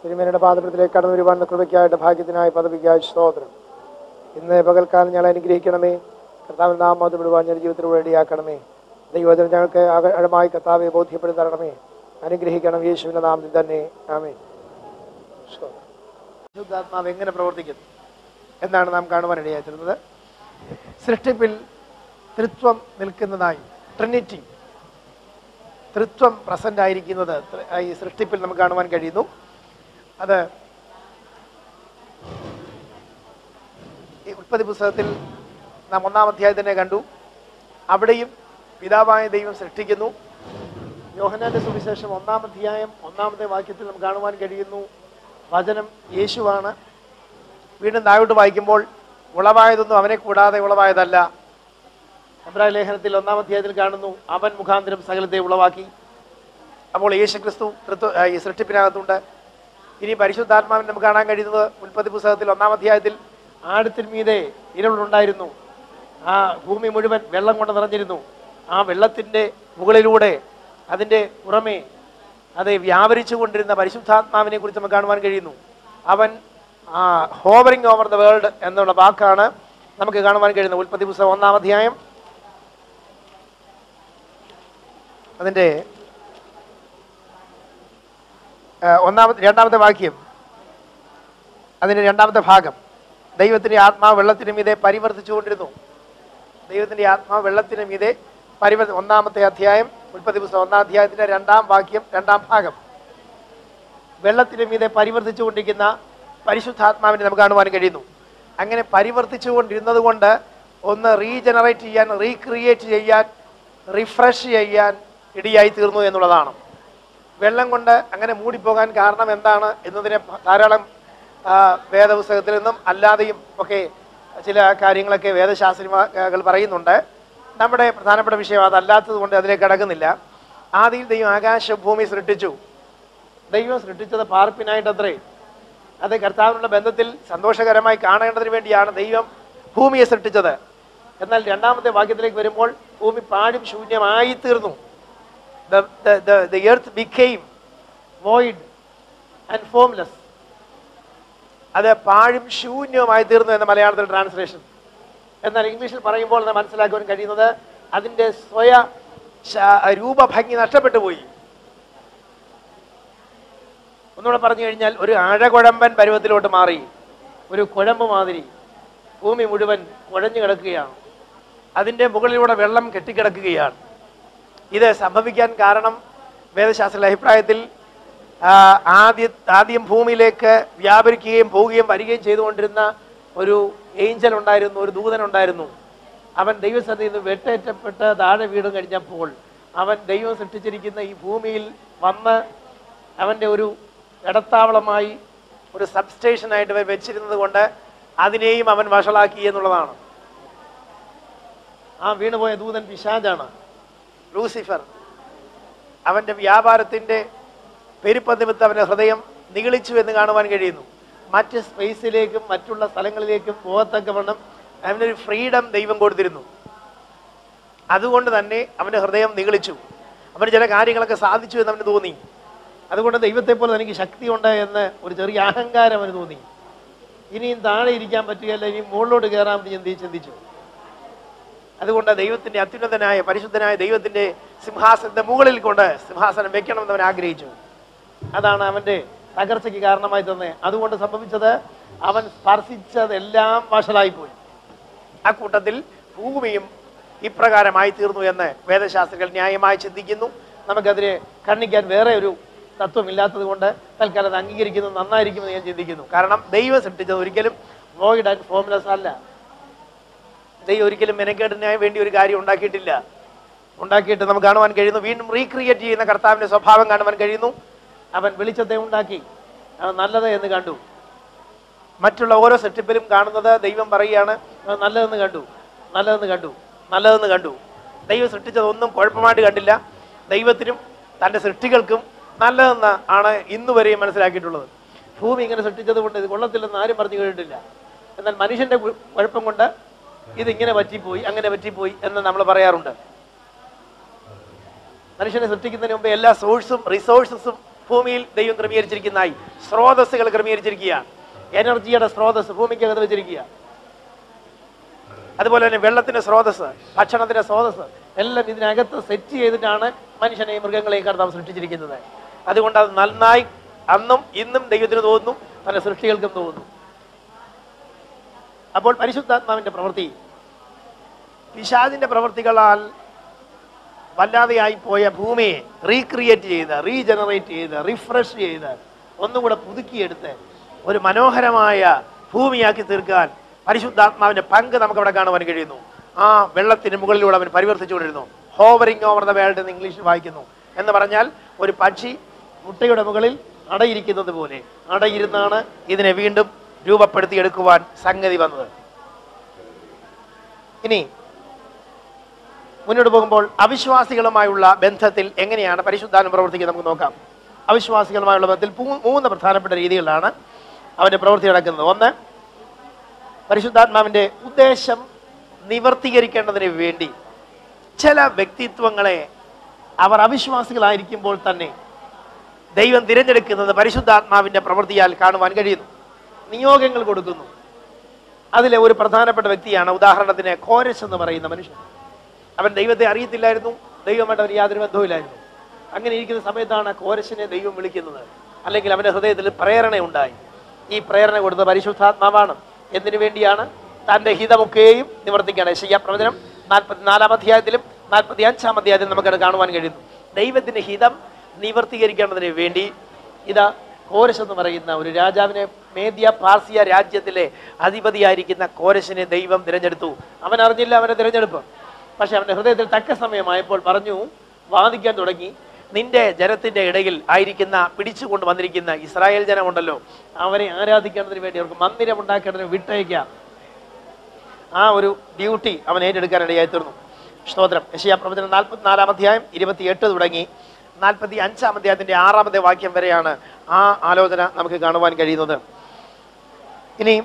തിരുമേനയുടെ പാദപത്തിലേക്ക് കടന്നു വരുവാൻ കൃപയ്ക്കായിട്ട് ഭാഗ്യത്തിനായി പദവിക്കായി സ്തോത്രം ഇന്ന് പകൽക്കാലം ഞങ്ങൾ അനുഗ്രഹിക്കണമേ കർത്താവിൻ നാം മതപ്പെടുവാൻ ഞങ്ങളുടെ ജീവിതത്തിൽ റെഡിയാക്കണമേ ദൈവത്തിന് ഞങ്ങൾക്ക് ആഴ- ആഴമായി കർത്താവെ ബോധ്യപ്പെടുത്തി തരണമേ അനുഗ്രഹിക്കണം യേശുവിൻ്റെ നാമത്തിൽ തന്നെ ആമേ സ്തോത്രം. പരിശുദ്ധാത്മാവ് എങ്ങനെ പ്രവർത്തിക്കുന്നു എന്നാണ് നാം കാണുവാൻ ഇടയായിത്തീരുന്നത് സൃഷ്ടിപ്പിൽ തൃത്വം നിൽക്കുന്നതായി ട്രിനിറ്റി തൃത്വം പ്രസന്റ് ആയിരിക്കുന്നത് ത്ര- ഈ സൃഷ്ടിപ്പിൽ നമുക്ക് കാണുവാൻ കഴിയുന്നു അത് ഈ ഉൽപ്പത്തി പുസ്തകത്തിൽ നാം ഒന്നാം അധ്യായം തന്നെ കണ്ടു അവിടെയും പിതാവായ ദൈവം സൃഷ്ടിക്കുന്നു യോഹനാന്റെ സുവിശേഷം ഒന്നാം അധ്യായം ഒന്നാമത്തെ വാക്യത്തിൽ നമുക്ക് കാണുവാൻ കഴിയുന്നു വചനം യേശുവാണ് വീണ്ടും താഴോട്ട് വായിക്കുമ്പോൾ ഉളവായതൊന്നും അവനെ കൂടാതെ ഉളവായതല്ല എബ്രായ ലേഖനത്തിൽ ഒന്നാം അധ്യായത്തിൽ കാണുന്നു അവൻ മുഖാന്തരം സകലത്തെ ഉളവാക്കി അപ്പോൾ യേശു ക്രിസ്തു തൃത്വ ആ, ഈ സൃഷ്ടിപ്പിനകത്തുണ്ട് ഇനി പരിശുദ്ധാത്മാവിന് നമുക്ക് കാണാൻ കഴിയുന്നത് ഉൽപ്പത്തി പുസ്തകത്തിൽ ഒന്നാം അധ്യായത്തിൽ ആഴത്തിൽ മീതെ ഇരുളുണ്ടായിരുന്നു ആ ഭൂമി മുഴുവൻ വെള്ളം കൊണ്ട് നിറഞ്ഞിരുന്നു ആ വെള്ളത്തിൻ്റെ മുകളിലൂടെ അതിൻ്റെ പുറമേ അത് വ്യാപരിച്ചു കൊണ്ടിരുന്ന പരിശുദ്ധാത്മാവിനെ കുറിച്ച് നമുക്ക് കാണുവാൻ കഴിയുന്നു അവൻ ആ ഹോവറിങ് ഓവർ ദ വേൾഡ് എന്നുള്ള വാക്കാണ് നമുക്ക് കാണുവാൻ കഴിയുന്നത് ഉൽപ്പത്തി പുസ്തകം ഒന്നാം അധ്യായം അതിൻ്റെ ആ, ഒന്നാമത്തെ രണ്ടാമത്തെ വാക്യം അതിൻ്റെ രണ്ടാമത്തെ ഭാഗം ദൈവത്തിൻ്റെ ആത്മാവ് വെള്ളത്തിന് മീതെ പരിവർത്തിച്ചുകൊണ്ടിരുന്നു ദൈവത്തിൻ്റെ ആത്മാവ് വെള്ളത്തിന് മീതെ പരിവർത്തി ഒന്നാമത്തെ അധ്യായം ഉൽപ്പത്തി പുസ്തകം ഒന്നാം അധ്യായത്തിൻ്റെ രണ്ടാം വാക്യം രണ്ടാം ഭാഗം വെള്ളത്തിന് മീതെ പരിവർത്തിച്ചുകൊണ്ടിരിക്കുന്ന പരിശുദ്ധാത്മാവിനെ നമുക്ക് കാണുവാൻ കഴിയുന്നു അങ്ങനെ പരിവർത്തിച്ചുകൊണ്ടിരുന്നത് കൊണ്ട് ഒന്ന് റീജനറേറ്റ് ചെയ്യാൻ റീക്രിയേറ്റ് ചെയ്യാൻ റിഫ്രഷ് ചെയ്യാൻ ഇടിയായി തീർന്നു എന്നുള്ളതാണ് വെള്ളം കൊണ്ട് അങ്ങനെ മൂടിപ്പോകാൻ കാരണം എന്താണ് എന്നതിനെ ധാരാളം ആ, വേദപുസ്തകത്തിൽ നിന്നും അല്ലാതെയും ഒക്കെ ചില കാര്യങ്ങളൊക്കെ വേദശാസ്ത്രികൾ പറയുന്നുണ്ട് നമ്മുടെ പ്രധാനപ്പെട്ട വിഷയം അതല്ലാത്തത് കൊണ്ട് അതിലേക്ക് കടക്കുന്നില്ല ആദ്യം ദൈവം ആകാശ ഭൂമി സൃഷ്ടിച്ചു ദൈവം സൃഷ്ടിച്ചത് പാർപ്പിനായിട്ടത്രേ അത് കർത്താവിനുള്ള ബന്ധത്തിൽ സന്തോഷകരമായി കാണേണ്ടതിന് വേണ്ടിയാണ് ദൈവം ഭൂമിയെ സൃഷ്ടിച്ചത് എന്നാൽ രണ്ടാമത്തെ വാക്യത്തിലേക്ക് വരുമ്പോൾ ഭൂമി പാഴും ശൂന്യമായി തീർന്നു the, the, the, the earth became void and formless അത് പാഴും ശൂന്യവുമായി തീർന്നു എന്ന മലയാളത്തിൽ ട്രാൻസ്ലേഷൻ എന്നാൽ ഇംഗ്ലീഷിൽ പറയുമ്പോൾ അത് മനസ്സിലാക്കുവാൻ കഴിയുന്നത് അതിൻ്റെ സ്വയ ശ- രൂപഭംഗി നഷ്ടപ്പെട്ടു പോയി ഒന്നുകൂടെ പറഞ്ഞു കഴിഞ്ഞാൽ ഒരു അഴകുഴമ്പൻ പരുവത്തിലോട്ട് മാറി ഒരു കുഴമ്പ് മാതിരി ഭൂമി മുഴുവൻ കുഴഞ്ഞു കിടക്കുകയാണ് അതിൻ്റെ മുകളിലൂടെ വെള്ളം കെട്ടിക്കിടക്കുകയാണ് ഇത് സംഭവിക്കാൻ കാരണം വേദശാസ്ത്ര അഭിപ്രായത്തിൽ ആ, ആദ്യ ആദ്യം ഭൂമിയിലേക്ക് വ്യാപരിക്കുകയും പോവുകയും വരികയും ചെയ്തുകൊണ്ടിരുന്ന ഒരു ഏഞ്ചൽ ഉണ്ടായിരുന്നു ഒരു ദൂതൻ ഉണ്ടായിരുന്നു അവൻ ദൈവസന്നിധിയിൽ നിന്ന് വെട്ടേറ്റപ്പെട്ട് താഴെ വീടും കഴിഞ്ഞപ്പോൾ അവൻ ദൈവം സൃഷ്ടിച്ചിരിക്കുന്ന ഈ ഭൂമിയിൽ വന്ന് അവൻ്റെ ഒരു ഇടത്താവളമായി ഒരു സബ്സ്റ്റേഷനായിട്ട് ഇവർ വെച്ചിരുന്നത് കൊണ്ട് അതിനെയും അവൻ വഷളാക്കി എന്നുള്ളതാണ് ആ വീണുപോയ ദൂതൻ പിശാജാണ് ലൂസിഫർ അവൻ്റെ വ്യാപാരത്തിൻ്റെ പെരുപ്പതിമിത്ത് അവൻ്റെ ഹൃദയം നിഗളിച്ചു എന്ന് കാണുവാൻ കഴിയുന്നു മറ്റ് സ്പേസിലേക്കും മറ്റുള്ള സ്ഥലങ്ങളിലേക്കും പോകത്തക്കവണ്ണം അവനൊരു ഫ്രീഡം ദൈവം കൊടുത്തിരുന്നു അതുകൊണ്ട് തന്നെ അവൻ്റെ ഹൃദയം നിഗളിച്ചു അവന് ചില കാര്യങ്ങളൊക്കെ സാധിച്ചു എന്ന് അവന് തോന്നി അതുകൊണ്ട് ദൈവത്തെ പോലെ തനിക്ക് ശക്തിയുണ്ട് എന്ന് ഒരു ചെറിയ അഹങ്കാരം അവന് തോന്നി ഇനിയും താഴെ ഇരിക്കാൻ പറ്റുകയല്ല ഇനി മുകളിലോട്ട് കയറാൻ ചിന്തി ചിന്തിച്ചു അതുകൊണ്ട് ദൈവത്തിന്റെ അത്യുന്നതനായ പരിശുദ്ധനായ ദൈവത്തിന്റെ സിംഹാസനത്തിന്റെ മുകളിൽ കൊണ്ട് സിംഹാസനം വെക്കണമെന്ന് അവൻ ആഗ്രഹിച്ചു അതാണ് അവന്റെ തകർച്ചയ്ക്ക് കാരണമായി തന്നെ അതുകൊണ്ട് സംഭവിച്ചത് അവൻ സ്പർശിച്ചതെല്ലാം വഷളായിപ്പോയി ആ കൂട്ടത്തിൽ ഭൂമിയും ഇപ്രകാരമായി തീർന്നു എന്ന് വേദശാസ്ത്രികൾ ന്യായമായി ചിന്തിക്കുന്നു നമുക്കതിനെ കണ്ണിക്കാൻ വേറെ ഒരു തത്വമില്ലാത്തത് കൊണ്ട് തൽക്കാലം അത് അംഗീകരിക്കുന്നത് നന്നായിരിക്കുമെന്ന് ഞാൻ ചിന്തിക്കുന്നു കാരണം ദൈവം സൃഷ്ടിച്ചത് ഒരിക്കലും വോയിഡ് ആൻഡ് ഫോംലെസ് അല്ല ദൈവം ഒരിക്കലും മെനക്കേടിനായി വേണ്ടി ഒരു കാര്യം ഉണ്ടാക്കിയിട്ടില്ല ഉണ്ടാക്കിയിട്ട് നമുക്ക് കാണുവാൻ കഴിയുന്നു വീണ്ടും റീക്രിയേറ്റ് ചെയ്യുന്ന കർത്താവിന്റെ സ്വഭാവം കാണുവാൻ കഴിയുന്നു അവൻ വെളിച്ചത്തെ ഉണ്ടാക്കി അവൻ നല്ലത് എന്ന് കണ്ടു മറ്റുള്ള ഓരോ സെറ്റപ്പിലും കാണുന്നത് ദൈവം പറയുകയാണ് "അത് നല്ലതെന്ന് കണ്ടു നല്ലതെന്ന് കണ്ടു നല്ലതെന്ന് കണ്ടു ദൈവം സൃഷ്ടിച്ചതൊന്നും കുഴപ്പമായിട്ട് കണ്ടില്ല ദൈവത്തിനും തൻ്റെ സൃഷ്ടികൾക്കും നല്ലതെന്ന് ആണ് ഇന്ന് വരെയും മനസ്സിലാക്കിയിട്ടുള്ളത് ഭൂമി ഇങ്ങനെ സൃഷ്ടിച്ചത് കൊണ്ട് ഇത് കൊള്ളത്തില്ലെന്ന് ആരും പറഞ്ഞു കേട്ടിട്ടില്ല എന്നാൽ മനുഷ്യന്റെ കു- കുഴപ്പം കൊണ്ട് ഇതിങ്ങനെ പറ്റിപ്പോയി അങ്ങനെ പറ്റിപ്പോയി എന്ന് നമ്മൾ പറയാറുണ്ട് മനുഷ്യനെ സൃഷ്ടിക്കുന്നതിന് മുമ്പ് എല്ലാ സോഴ്സും റിസോഴ്സസും ഭൂമിയിൽ ദൈവം ക്രമീകരിച്ചിരിക്കുന്നതായി സ്രോതസ്സുകൾ ക്രമീകരിച്ചിരിക്കുകയാണ് എനർജിയുടെ സ്രോതസ് ഭൂമിക്കകത്ത് വെച്ചിരിക്കുക അതുപോലെ തന്നെ വെള്ളത്തിന്റെ സ്രോതസ് ഭക്ഷണത്തിന്റെ സ്രോതസ് എല്ലാം ഇതിനകത്ത് സെറ്റ് ചെയ്തിട്ടാണ് മനുഷ്യനെയും മൃഗങ്ങളെയും കർത്താവ് സൃഷ്ടിച്ചിരിക്കുന്നത് അതുകൊണ്ട് അത് നന്നായി അന്നും ഇന്നും ദൈവത്തിന് തോന്നുന്നു പല സൃഷ്ടികൾക്കും തോന്നുന്നു അപ്പോൾ പരിശുദ്ധാത്മാവിന്റെ പ്രവൃത്തി പിശാചിന്റെ പ്രവൃത്തികളാൽ വല്ലാതെയായി പോയ ഭൂമിയെ റീക്രിയേറ്റ് ചെയ്ത് റീജനറേറ്റ് ചെയ്ത് റിഫ്രഷ് ചെയ്ത് ഒന്നുകൂടെ പുതുക്കിയെടുത്ത് ഒരു മനോഹരമായ ഭൂമിയാക്കി തീർക്കാൻ പരിശുദ്ധാത്മാവിന്റെ പങ്ക് നമുക്ക് അവിടെ കാണുവാൻ കഴിയുന്നു ആ വെള്ളത്തിന് മുകളിലൂടെ അവൻ പരിവർത്തിച്ചുകൊണ്ടിരുന്നു ഹോവറിംഗ് ഓവർ ദ വേൾഡ് എന്ന് ഇംഗ്ലീഷിൽ വായിക്കുന്നു എന്ന് പറഞ്ഞാൽ ഒരു പക്ഷി മുട്ടയുടെ മുകളിൽ അടയിരിക്കുന്നത് പോലെ അടയിരുന്നാണ് ഇതിനെ വീണ്ടും രൂപപ്പെടുത്തിയെടുക്കുവാൻ സംഗതി വന്നത് ഇനി മുന്നോട്ട് പോകുമ്പോൾ അവിശ്വാസികളുമായുള്ള ബന്ധത്തിൽ എങ്ങനെയാണ് പരിശുദ്ധാനം പ്രവർത്തിക്കുന്നത് നമുക്ക് നോക്കാം അവിശ്വാസികളുമായുള്ള ബന്ധത്തിൽ പൂ- മൂന്ന് പ്രധാനപ്പെട്ട രീതികളിലാണ് അവന്റെ പ്രവൃത്തി നടക്കുന്നത് ഒന്ന് പരിശുദ്ധാത്മാവിന്റെ ഉദ്ദേശം നിവർത്തീകരിക്കേണ്ടതിന് വേണ്ടി ചില വ്യക്തിത്വങ്ങളെ അവർ അവിശ്വാസികളായിരിക്കുമ്പോൾ തന്നെ ദൈവം തിരഞ്ഞെടുക്കുന്നത് പരിശുദ്ധാത്മാവിന്റെ പ്രവൃത്തിയാൽ കാണുവാൻ കഴിയുന്നു നിയോഗങ്ങൾ കൊടുക്കുന്നു അതിലെ ഒരു പ്രധാനപ്പെട്ട വ്യക്തിയാണ് ഉദാഹരണത്തിന് കോരസ് എന്ന് പറയുന്ന മനുഷ്യൻ അവൻ ദൈവത്തെ അറിയത്തില്ലായിരുന്നു ദൈവമായിട്ട് അവന് യാതൊരു ബന്ധവുമില്ലായിരുന്നു അങ്ങനെ ഇരിക്കുന്ന സമയത്താണ് കോരശിനെ ദൈവം വിളിക്കുന്നത് അല്ലെങ്കിൽ അവന്റെ ഹൃദയത്തിൽ പ്രേരണ ഉണ്ടായി ഈ പ്രേരണ കൊടുത്ത പരിശുദ്ധാത്മാവാണ് എന്തിനു വേണ്ടിയാണ് തന്റെ ഹിതമൊക്കെയും നിവർത്തിക്കുകയാണ് യശയ്യാ പ്രവചനം നാൽപ്പത്തിനാലാം അധ്യായത്തിലും നാൽപ്പത്തി അഞ്ചാം അധ്യായത്തിലും നമുക്കത് കാണുവാൻ കഴിയുന്നു ദൈവത്തിന്റെ ഹിതം നിവർത്തീകരിക്കേണ്ടതിന് വേണ്ടി ഇതാ കോരശ് എന്ന് പറയുന്ന ഒരു രാജാവിനെ മേദ്യ പാർസിയ രാജ്യത്തിലെ അധിപതിയായിരിക്കുന്ന കോരശിനെ ദൈവം തിരഞ്ഞെടുത്തു അവൻ അറിഞ്ഞില്ല അവനെ തിരഞ്ഞെടുപ്പ് പക്ഷെ അവന്റെ ഹൃദയത്തിൽ തക്ക സമയമായപ്പോൾ പറഞ്ഞു വാദിക്കാൻ തുടങ്ങി നിന്റെ ജനത്തിന്റെ ഇടയിൽ ആയിരിക്കുന്ന പിടിച്ചുകൊണ്ട് വന്നിരിക്കുന്ന ഇസ്രായേൽ ജനമുണ്ടല്ലോ അവരെ ആരാധിക്കേണ്ടതിന് വേണ്ടി അവർക്ക് മന്ദിരം ഉണ്ടാക്കേണ്ടതിന് വിട്ടയക്കാം ആ ഒരു ഡ്യൂട്ടി അവൻ ഏറ്റെടുക്കാൻ ഇടയായി തീർന്നു സ്തോത്രം യശയാ പ്രവചനം നാൽപ്പത്തിനാലാം അധ്യായം ഇരുപത്തിയെട്ട് തുടങ്ങി നാൽപ്പത്തി അഞ്ചാം അധ്യായത്തിന്റെ ആറാമത്തെ വാക്യം വരെയാണ് ആ ആലോചന നമുക്ക് കാണുവാൻ കഴിയുന്നത് ഇനി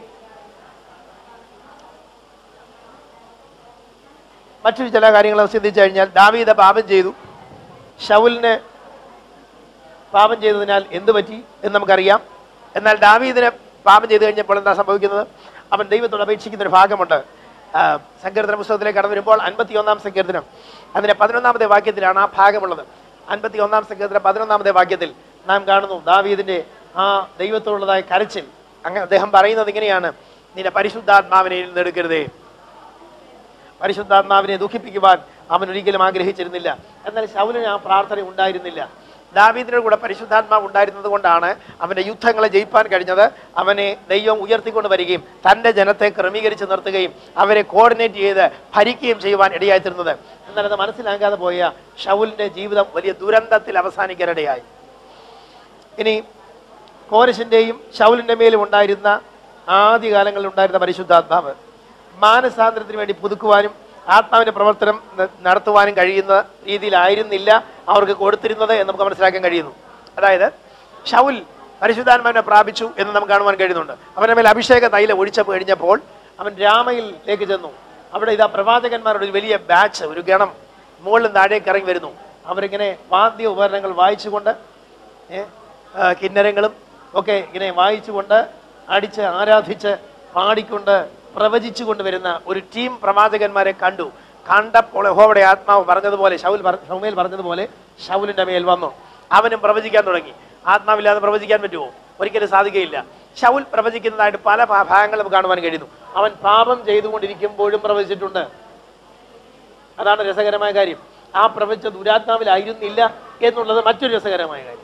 മറ്റൊരു ചില കാര്യങ്ങൾ ചിന്തിച്ചു കഴിഞ്ഞാൽ ദാവീദ പാപം ചെയ്തു ഷൗലിന് പാപം ചെയ്തതിനാൽ എന്ത് പറ്റി എന്ന് നമുക്കറിയാം എന്നാൽ ദാവീദിന് പാപം ചെയ്തു കഴിഞ്ഞപ്പോൾ എന്താ സംഭവിക്കുന്നത് അവൻ ദൈവത്തോട് അപേക്ഷിക്കുന്ന ഒരു ഭാഗമുണ്ട് ആ, സങ്കീർത്തന പുസ്തകത്തിലേക്ക് കടന്നു വരുമ്പോൾ അൻപത്തി ഒന്നാം സങ്കീർത്തനം അതിന്റെ പതിനൊന്നാമത്തെ വാക്യത്തിലാണ് ആ ഭാഗമുള്ളത് അൻപത്തി ഒന്നാം സങ്കീർത്തനം പതിനൊന്നാമത്തെ വാക്യത്തിൽ നാം കാണുന്നു ദാവീദിന്റെ ആ ദൈവത്തോടുള്ളതായ കരച്ചിൽ അങ്ങനെ അദ്ദേഹം പറയുന്നത് ഇങ്ങനെയാണ് നിന്റെ പരിശുദ്ധാത്മാവിനെ എടുക്കരുതേ പരിശുദ്ധാത്മാവിനെ ദുഃഖിപ്പിക്കുവാൻ അവൻ ഒരിക്കലും ആഗ്രഹിച്ചിരുന്നില്ല എന്നാൽ ശൗലിന് ആ പ്രാർത്ഥന ഉണ്ടായിരുന്നില്ല ദാവീദിന്റെ കൂടെ പരിശുദ്ധാത്മാവ് ഉണ്ടായിരുന്നത് കൊണ്ടാണ് അവന്റെ യുദ്ധങ്ങളെ ജയിപ്പാൻ കഴിഞ്ഞത് അവനെ ദൈവം ഉയർത്തിക്കൊണ്ട് വരികയും തന്റെ ജനത്തെ ക്രമീകരിച്ച് നിർത്തുകയും അവരെ കോർഡിനേറ്റ് ചെയ്ത് ഭരിക്കുകയും ചെയ്യുവാൻ ഇടയായിത്തീരുന്നത് എന്നാൽ അത് മനസ്സിലാകാതെ പോയ ഷൗലിന്റെ ജീവിതം വലിയ ദുരന്തത്തിൽ അവസാനിക്കാനിടയായി ഇനി കോരശിന്റെയും ശൗലിന്റെ മേലും ഉണ്ടായിരുന്ന ആദ്യകാലങ്ങളിൽ ഉണ്ടായിരുന്ന പരിശുദ്ധാത്മാവ് മാനസാന്തരത്തിന് വേണ്ടി പുതുക്കുവാനും ആത്മാവിന്റെ പ്രവർത്തനം ന- നടത്തുവാനും കഴിയുന്ന രീതിയിലായിരുന്നില്ല അവർക്ക് കൊടുത്തിരുന്നത് എന്ന് നമുക്ക് മനസ്സിലാക്കാൻ കഴിയുന്നു അതായത് ഷൗൽ പരിശുദ്ധാത്മാവിനെ പ്രാപിച്ചു എന്ന് നമുക്ക് കാണുവാൻ കഴിയുന്നുണ്ട് അവന്റെ മേൽ അഭിഷേക തൈലം ഒഴിച്ച കഴിഞ്ഞപ്പോൾ അവൻ രാമയിലേക്ക് ചെന്നു അവിടെ ഇതാ പ്രവാചകന്മാരുടെ ഒരു വലിയ ബാച്ച് ഒരു ഗണം മുകളിൽ താഴേക്ക് ഇറങ്ങി വരുന്നു അവരിങ്ങനെ വാദ്യ ഉപകരണങ്ങൾ വായിച്ചുകൊണ്ട് ഏ, ആ, കിന്നരങ്ങളും ഒക്കെ ഇങ്ങനെ വായിച്ചുകൊണ്ട് അടിച്ച് ആരാധിച്ച് പാടിക്കൊണ്ട് പ്രവചിച്ചു കൊണ്ടുവരുന്ന ഒരു ടീം പ്രവാചകന്മാരെ കണ്ടു കണ്ടപ്പോൾ യഹോവയുടെ ആത്മാവ് പറഞ്ഞതുപോലെ ഷൗൽ പറ- ഷൗമേൽ പറഞ്ഞതുപോലെ ഷൗലിന്റെ മേൽ വന്നു അവനും പ്രവചിക്കാൻ തുടങ്ങി ആത്മാവില്ലാതെ പ്രവചിക്കാൻ പറ്റുമോ ഒരിക്കലും സാധിക്കുകയില്ല ഷൗൽ പ്രവചിക്കുന്നതായിട്ട് പല ഭാ- ഭാഗങ്ങളും നമുക്ക് കാണുവാൻ കഴിയുന്നു അവൻ പാപം ചെയ്തുകൊണ്ടിരിക്കുമ്പോഴും പ്രവചിച്ചിട്ടുണ്ട് അതാണ് രസകരമായ കാര്യം ആ പ്രവചിച്ച ദുരാത്മാവിലായിരുന്നില്ല എന്നുള്ളത് മറ്റൊരു രസകരമായ കാര്യം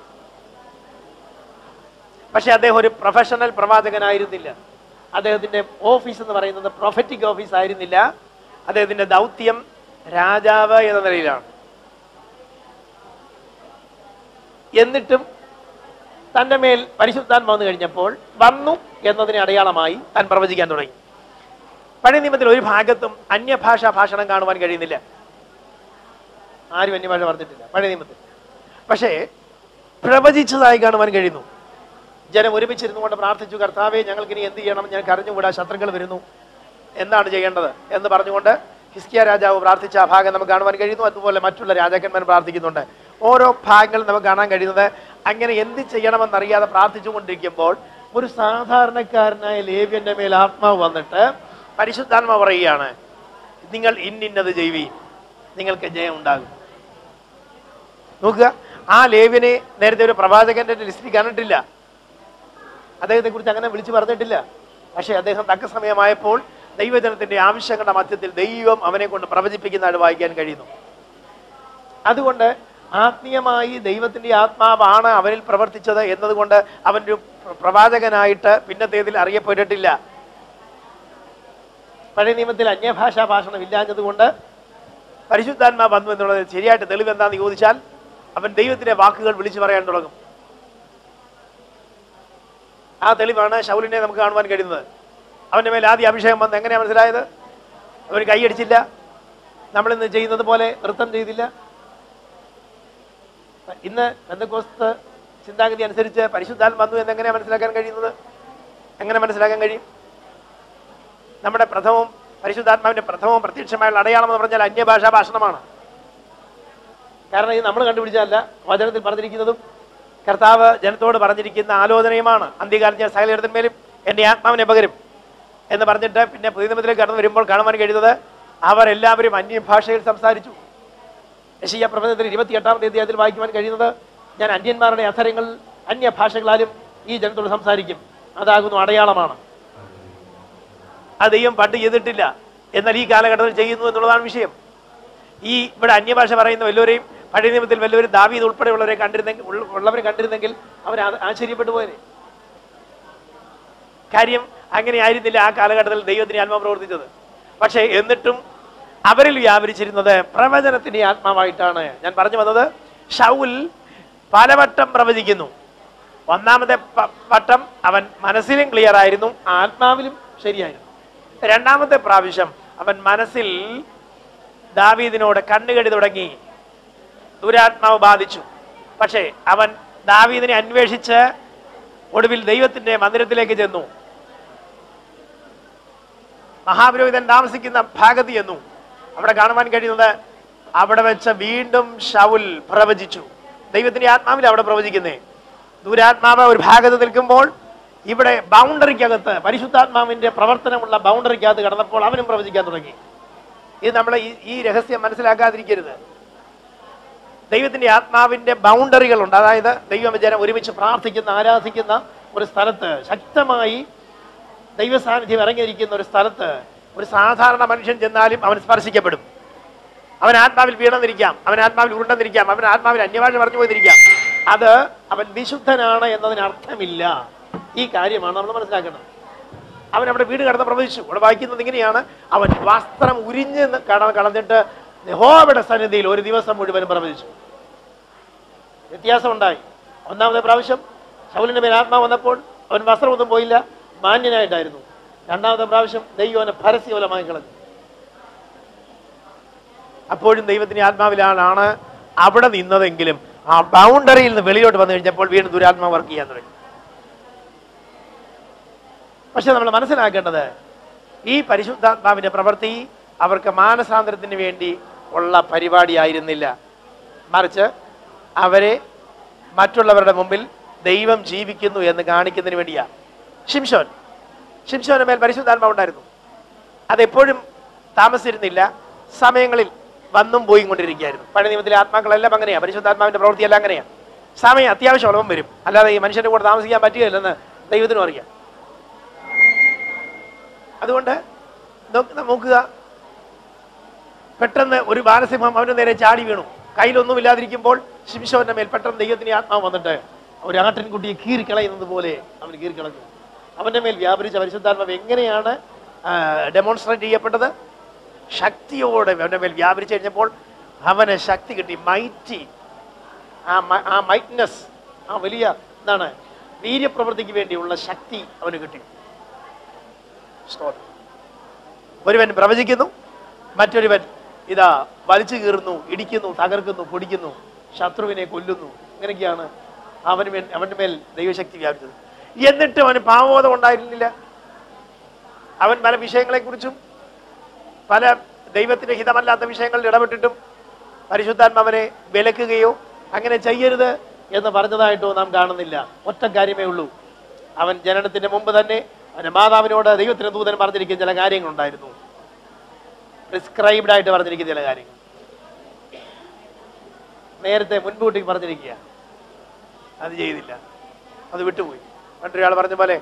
പക്ഷെ അദ്ദേഹം ഒരു പ്രൊഫഷണൽ പ്രവാചകനായിരുന്നില്ല അദ്ദേഹത്തിന്റെ ഓഫീസ് എന്ന് പറയുന്നത് പ്രൊഫറ്റിക് ഓഫീസ് ആയിരുന്നില്ല അദ്ദേഹത്തിന്റെ ദൗത്യം രാജാവ് എന്ന നിലയിലാണ് എന്നിട്ടും തന്റെ മേൽ പരിശുദ്ധാൻ വന്നു കഴിഞ്ഞപ്പോൾ വന്നു എന്നതിന് അടയാളമായി താൻ പ്രവചിക്കാൻ തുടങ്ങി പഴയ നിയമത്തിൽ ഒരു ഭാഗത്തും അന്യഭാഷാ ഭാഷണം കാണുവാൻ കഴിയുന്നില്ല ആരും അന്യഭാഷ പറഞ്ഞിട്ടില്ല പഴയ നിയമത്തിൽ പക്ഷേ പ്രവചിച്ചതായി കാണുവാൻ കഴിയുന്നു ജനം ഒരുമിച്ചിരുന്നു കൊണ്ട് പ്രാർത്ഥിച്ചു കർത്താവെ ഞങ്ങൾക്ക് ഇനി എന്ത് ചെയ്യണം ഞങ്ങൾക്ക് അറിഞ്ഞുകൂടാ ശത്രുക്കൾ വരുന്നു എന്താണ് ചെയ്യേണ്ടത് എന്ന് പറഞ്ഞുകൊണ്ട് ഹിസ്കിയ രാജാവ് പ്രാർത്ഥിച്ച ആ ഭാഗം നമുക്ക് കാണുവാൻ കഴിയുന്നു അതുപോലെ മറ്റുള്ള രാജാക്കന്മാർ പ്രാർത്ഥിക്കുന്നുണ്ട് ഓരോ ഭാഗങ്ങളും നമുക്ക് കാണാൻ കഴിയുന്നത് അങ്ങനെ എന്ത് ചെയ്യണമെന്നറിയാതെ പ്രാർത്ഥിച്ചുകൊണ്ടിരിക്കുമ്പോൾ ഒരു സാധാരണക്കാരനായ ലേവ്യന്റെ മേൽ ആത്മാവ് വന്നിട്ട് പരിശുദ്ധാത്മ പറയുകയാണ് നിങ്ങൾ ഇന്നിന്നത് ചെയ്വി നിങ്ങൾക്ക് ജയം ഉണ്ടാകും നോക്കുക ആ ലേവ്യനെ നേരത്തെ ഒരു പ്രവാചകന്റെ ലിസ്റ്റിൽ കണ്ടിട്ടില്ല അദ്ദേഹത്തെ കുറിച്ച് അങ്ങനെ വിളിച്ചു പറഞ്ഞിട്ടില്ല പക്ഷേ അദ്ദേഹം തക്ക സമയമായപ്പോൾ ദൈവജനത്തിന്റെ ആവശ്യങ്ങളുടെ മധ്യത്തിൽ ദൈവം അവനെ കൊണ്ട് പ്രവചിപ്പിക്കുന്നതായിട്ട് വായിക്കാൻ കഴിയുന്നു അതുകൊണ്ട് ആത്മീയമായി ദൈവത്തിന്റെ ആത്മാവാണ് അവനിൽ പ്രവർത്തിച്ചത് എന്നതുകൊണ്ട് അവനൊരു പ്ര- പ്രവാചകനായിട്ട് പിന്നത്തേതിൽ അറിയപ്പെട്ടിട്ടില്ല പഴയ നിയമത്തിൽ അന്യഭാഷാ ഭാഷണം ഇല്ലാഞ്ഞതുകൊണ്ട് പരിശുദ്ധാത്മാ വന്നു എന്നുള്ളത് ശരിയായിട്ട് തെളിവ് എന്താണെന്ന് ചോദിച്ചാൽ അവൻ ദൈവത്തിന്റെ വാക്കുകൾ വിളിച്ചു പറയാൻ തുടങ്ങും ആ തെളിവാണ് ശൗലിനെ നമുക്ക് കാണുവാൻ കഴിയുന്നത് അവന്റെ മേൽ ആദ്യ അഭിഷേകം വന്ന് എങ്ങനെയാണ് മനസ്സിലായത് അവന് കൈയടിച്ചില്ല നമ്മളിന്ന് ചെയ്യുന്നത് പോലെ നൃത്തം ചെയ്തില്ല ഇന്ന് ബന്ധക്കോസ്ത് ചിന്താഗതി അനുസരിച്ച് പരിശുദ്ധാൽ വന്നു എന്ന് എങ്ങനെയാണ് മനസ്സിലാക്കാൻ കഴിയുന്നത് എങ്ങനെ മനസ്സിലാക്കാൻ കഴിയും നമ്മുടെ പ്രഥമവും പരിശുദ്ധാത്മാവിന്റെ പ്രഥമവും പ്രത്യക്ഷമായുള്ള അടയാളം എന്ന് പറഞ്ഞാൽ അന്യഭാഷാ ഭാഷണമാണ് കാരണം ഇത് നമ്മൾ കണ്ടുപിടിച്ചതല്ല വചനത്തിൽ പറഞ്ഞിരിക്കുന്നതും കർത്താവ് ജനത്തോട് പറഞ്ഞിരിക്കുന്ന ആലോചനയുമാണ് അന്ത്യകാലം ഞാൻ സകലയിടത്തിന്മേലും എൻ്റെ ആത്മാവിനെ പകരും എന്ന് പറഞ്ഞിട്ട് പിന്നെ പുതിയ നിയമത്തിലേക്ക് കടന്നു വരുമ്പോൾ കാണുവാൻ കഴിയുന്നത് അവരെല്ലാവരും അന്യഭാഷയിൽ സംസാരിച്ചു യശയ്യ പ്രബന്ധത്തിൽ ഇരുപത്തിയെട്ടാമത്തെ അധ്യായത്തിൽ വായിക്കുവാൻ കഴിയുന്നത് ഞാൻ അന്യന്മാരുടെ അധരങ്ങൾ അന്യഭാഷകളാലും ഈ ജനത്തോട് സംസാരിക്കും അതാകുന്നു അടയാളമാണ് അത് ദൈവം പണ്ട് ചെയ്തിട്ടില്ല എന്നാൽ ഈ കാലഘട്ടത്തിൽ ചെയ്യുന്നു എന്നുള്ളതാണ് വിഷയം ഈ ഇവിടെ അന്യഭാഷ പറയുന്ന വല്ലവരെയും പഴയ നിയമത്തിൽ വല്ലവരും ദാവീദ് ഉൾപ്പെടെയുള്ളവരെ കണ്ടിരുന്നെങ്കിൽ ഉള്ള- ഉള്ളവരെ കണ്ടിരുന്നെങ്കിൽ അവർ ആശ്ചര്യപ്പെട്ടു പോയനെ കാര്യം അങ്ങനെ ആയിരുന്നില്ല ആ കാലഘട്ടത്തിൽ ദൈവത്തിന് ആത്മാവ് പ്രവർത്തിച്ചത് പക്ഷേ എന്നിട്ടും അവരിൽ വ്യാപരിച്ചിരുന്നത് പ്രവചനത്തിന്റെ ആത്മാവായിട്ടാണ് ഞാൻ പറഞ്ഞു വന്നത് ഷൗൽ പലവട്ടം പ്രവചിക്കുന്നു ഒന്നാമത്തെ പ- വട്ടം അവൻ മനസ്സിലും ക്ലിയർ ആയിരുന്നു ആത്മാവിലും ശരിയായിരുന്നു രണ്ടാമത്തെ പ്രാവശ്യം അവൻ മനസ്സിൽ ദാവീദിനോട് കണ്ണുകടി തുടങ്ങി ദുരാത്മാവ് ബാധിച്ചു പക്ഷേ അവൻ ദാവീദിനെ അന്വേഷിച്ച് ഒടുവിൽ ദൈവത്തിന്റെ മന്ദിരത്തിലേക്ക് ചെന്നു മഹാപുരോഹിതൻ താമസിക്കുന്ന ഭാഗത്ത് ചെന്നു അവിടെ കാണുവാൻ കഴിയുന്നത് അവിടെ വെച്ച് വീണ്ടും ഷൗൽ പ്രവചിച്ചു ദൈവത്തിന്റെ ആത്മാവിൽ അവിടെ പ്രവചിക്കുന്നേ ദുരാത്മാവ് ഒരു ഭാഗത്ത് നിൽക്കുമ്പോൾ ഇവിടെ ബൗണ്ടറിക്കകത്ത് പരിശുദ്ധാത്മാവിന്റെ പ്രവർത്തനമുള്ള ബൗണ്ടറിക്കകത്ത് കടന്നപ്പോൾ അവനും പ്രവചിക്കാൻ തുടങ്ങി ഇത് നമ്മൾ ഈ ഈ രഹസ്യം മനസ്സിലാക്കാതിരിക്കരുത് ദൈവത്തിന്റെ ആത്മാവിന്റെ ബൗണ്ടറികളുണ്ട് അതായത് ദൈവവിചാരം ഒരുമിച്ച് പ്രാർത്ഥിക്കുന്ന ആരാധിക്കുന്ന ഒരു സ്ഥലത്ത് ശക്തമായി ദൈവസാന്നിധ്യം ഇറങ്ങിയിരിക്കുന്ന ഒരു സ്ഥലത്ത് ഒരു സാധാരണ മനുഷ്യൻ ചെന്നാലും അവൻ സ്പർശിക്കപ്പെടും അവൻ ആത്മാവിൽ വീണെന്നിരിക്കാം അവൻ ആത്മാവിൽ ഉരുണ്ടെന്നിരിക്കാം അവൻ ആത്മാവിൽ അന്യഭാഷ പറഞ്ഞു പോയിരിക്കാം അത് അവൻ വിശുദ്ധനാണ് എന്നതിന് അർത്ഥമില്ല ഈ കാര്യമാണ് നമ്മൾ മനസ്സിലാക്കേണ്ടത് അവൻ അവിടെ വീട് കടന്ന് പ്രവചിച്ചു അവിടെ വായിക്കുന്നത് ഇങ്ങനെയാണ് അവൻ വസ്ത്രം ഉരിഞ്ഞ് ന- കട കളഞ്ഞിട്ട് യഹോവയുടെ സന്നിധിയിൽ ഒരു ദിവസം മുഴുവനും പ്രവചിച്ചു വ്യത്യാസമുണ്ടായി ഒന്നാമത്തെ പ്രാവശ്യം ശൗലിന്റെ മേൽ ആത്മാവ് വന്നപ്പോൾ അവൻ വസ്ത്രമൊന്നും പോയില്ല മാന്യനായിട്ടായിരുന്നു രണ്ടാമത്തെ പ്രാവശ്യം ദൈവം അവനെ പരസ്യവലമായി കളഞ്ഞു അപ്പോഴും ദൈവത്തിന്റെ ആത്മാവിലാണ് അവിടെ നിന്നതെങ്കിലും ആ ബൗണ്ടറിയിൽ നിന്ന് വെളിയോട്ട് വന്നു കഴിഞ്ഞപ്പോൾ വീണ്ടും ദുരാത്മാവ് വർക്ക് ചെയ്യാൻ തുടങ്ങി പക്ഷെ നമ്മൾ മനസ്സിലാക്കേണ്ടത് ഈ പരിശുദ്ധാത്മാവിന്റെ പ്രവൃത്തി അവർക്ക് മാനസാന്തരത്തിന് വേണ്ടി ഉള്ള പരിപാടിയായിരുന്നില്ല മറിച്ച് അവരെ മറ്റുള്ളവരുടെ മുമ്പിൽ ദൈവം ജീവിക്കുന്നു എന്ന് കാണിക്കുന്നതിന് വേണ്ടിയാണ് ഷിംഷോൻ ഷിംഷോന്റെ മേൽ പരിശുദ്ധാത്മാവ് ഉണ്ടായിരുന്നു അതെപ്പോഴും താമസിച്ചിരുന്നില്ല സമയങ്ങളിൽ വന്നും പോയും കൊണ്ടിരിക്കുകയായിരുന്നു പഴയ നിയമത്തിലെ ആത്മാക്കളെല്ലാം അങ്ങനെയാണ് പരിശുദ്ധാത്മാവിന്റെ പ്രവൃത്തിയെല്ലാം അങ്ങനെയാണ് സമയം അത്യാവശ്യം ഉളവം വരും അല്ലാതെ ഈ മനുഷ്യന്റെ കൂടെ താമസിക്കാൻ പറ്റുകയില്ലെന്ന് ദൈവത്തിനും അറിയാം അതുകൊണ്ട് നോക്ക് നോക്കുക പെട്ടെന്ന് ഒരു ബാലസിംഹം അവന്റെ നേരെ ചാടി വീണു കയ്യിലൊന്നും ഇല്ലാതിരിക്കുമ്പോൾ ശിംശോന്റെ മേൽ പെട്ടെന്ന് ദൈവത്തിന് ആത്മാവ് വന്നിട്ട് ഒരു ആട്ടിൻകുട്ടിയെ കീറിക്കളയുന്നത് പോലെ അവൻ കീറിക്കളഞ്ഞു അവന്റെ മേൽ വ്യാപരിച്ച പരിശുദ്ധാത്മാവ് എങ്ങനെയാണ് ഡെമോൺസ്ട്രേറ്റ് ചെയ്യപ്പെട്ടത് ശക്തിയോടെ അവന്റെ മേൽ വ്യാപരിച്ചു കഴിഞ്ഞപ്പോൾ അവന് ശക്തി കിട്ടി മൈറ്റി ആ മ- ആ മൈറ്റ്നസ് ആ വലിയ എന്താണ് വീര്യപ്രവൃത്തിക്ക് വേണ്ടിയുള്ള ശക്തി അവന് കിട്ടി സ്തോത്രം. ഒരുവൻ പ്രവചിക്കുന്നു മറ്റൊരുവൻ ഇതാ വലിച്ചു കീറുന്നു ഇടിക്കുന്നു തകർക്കുന്നു പൊടിക്കുന്നു ശത്രുവിനെ കൊല്ലുന്നു ഇങ്ങനെയൊക്കെയാണ് അവന് മേ അവന്റെ മേൽ ദൈവശക്തി വ്യാപിച്ചത് എന്നിട്ടും അവന് പാവബോധം ഉണ്ടായിരുന്നില്ല അവൻ പല വിഷയങ്ങളെക്കുറിച്ചും പല ദൈവത്തിന്റെ ഹിതമല്ലാത്ത വിഷയങ്ങളിൽ ഇടപെട്ടിട്ടും പരിശുദ്ധാത്മാവനെ വിലക്കുകയോ അങ്ങനെ ചെയ്യരുത് എന്ന് പറഞ്ഞതായിട്ടോ നാം കാണുന്നില്ല ഒറ്റ കാര്യമേ ഉള്ളൂ അവൻ ജനനത്തിന്റെ മുമ്പ് തന്നെ അവന്റെ മാതാവിനോട് ദൈവത്തിന് ദൂതൻ പറഞ്ഞിരിക്കുന്ന ചില കാര്യങ്ങളുണ്ടായിരുന്നു പ്രിസ്ക്രൈബ്ഡ് ആയിട്ട് പറഞ്ഞിരിക്കുന്ന ചില കാര്യങ്ങൾ നേരത്തെ മുൻകൂട്ടി പറഞ്ഞിരിക്കുക അത് ചെയ്തില്ല അത് വിട്ടുപോയി മറ്റൊരാൾ പറഞ്ഞ പോലെ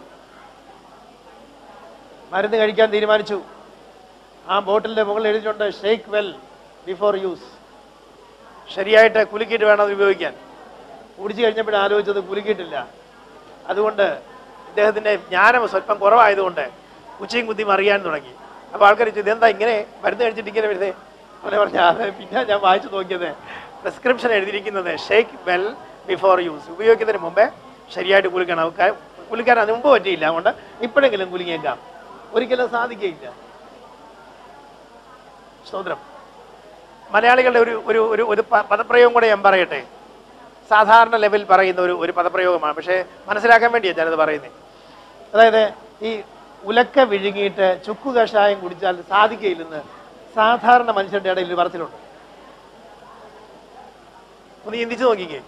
മരുന്ന് കഴിക്കാൻ തീരുമാനിച്ചു ആ ബോട്ടിലിന്റെ മുകളിൽ എഴുതിയിട്ടുണ്ട് ഷേക്ക് വെൽ ബിഫോർ യൂസ് ശരിയായിട്ട് കുലുക്കിയിട്ട് വേണം അത് ഉപയോഗിക്കാൻ കുടിച്ചു കഴിഞ്ഞപ്പോഴും ആലോചിച്ചത് കുലുക്കിയിട്ടില്ല അതുകൊണ്ട് ഇദ്ദേഹത്തിന്റെ ജ്ഞാനം സ്വല്പം കുറവായതുകൊണ്ട് ഉച്ചയും കുത്തിയും അറിയാൻ തുടങ്ങി അപ്പോൾ ആൾക്കാർ ചോദിച്ചു ഇതെന്താ ഇങ്ങനെ മരുന്ന് കഴിച്ചിട്ട് ഇങ്ങനെ വരുന്നേ അവനെ പറഞ്ഞ അതെ പിന്നെ ഞാൻ വായിച്ചു നോക്കിയത് പ്രിസ്ക്രിപ്ഷൻ എഴുതിയിരിക്കുന്നത് ഷേക്ക് വെൽ ബിഫോർ യൂസ് ഉപയോഗിക്കുന്നതിന് മുമ്പേ ശരിയായിട്ട് കുലുക്കണം ക- കുലുക്കാൻ അതിന് മുമ്പ് പറ്റിയില്ല അതുകൊണ്ട് ഇപ്പോഴെങ്കിലും കുലുങ്ങിയേക്കാം ഒരിക്കലും സാധിക്കുകയില്ല സ്തോത്രം മലയാളികളുടെ ഒരു ഒരു ഒരു ഒരു പ- പദപ്രയോഗം കൂടെ ഞാൻ പറയട്ടെ സാധാരണ ലെവൽ പറയുന്ന ഒരു ഒരു പദപ്രയോഗമാണ് പക്ഷേ മനസ്സിലാക്കാൻ വേണ്ടിയാണ് ഞാനത് പറയുന്നത് അതായത് ഈ ഉലക്ക വിഴുങ്ങിയിട്ട് ചുക്കു കഷായം കുടിച്ചാൽ സാധിക്കയില്ലെന്ന് സാധാരണ മനുഷ്യരുടെ ഇടയിൽ ഒരു പറച്ചിലുണ്ട് ഒന്ന് ചിന്തിച്ചു നോക്കിക്കേ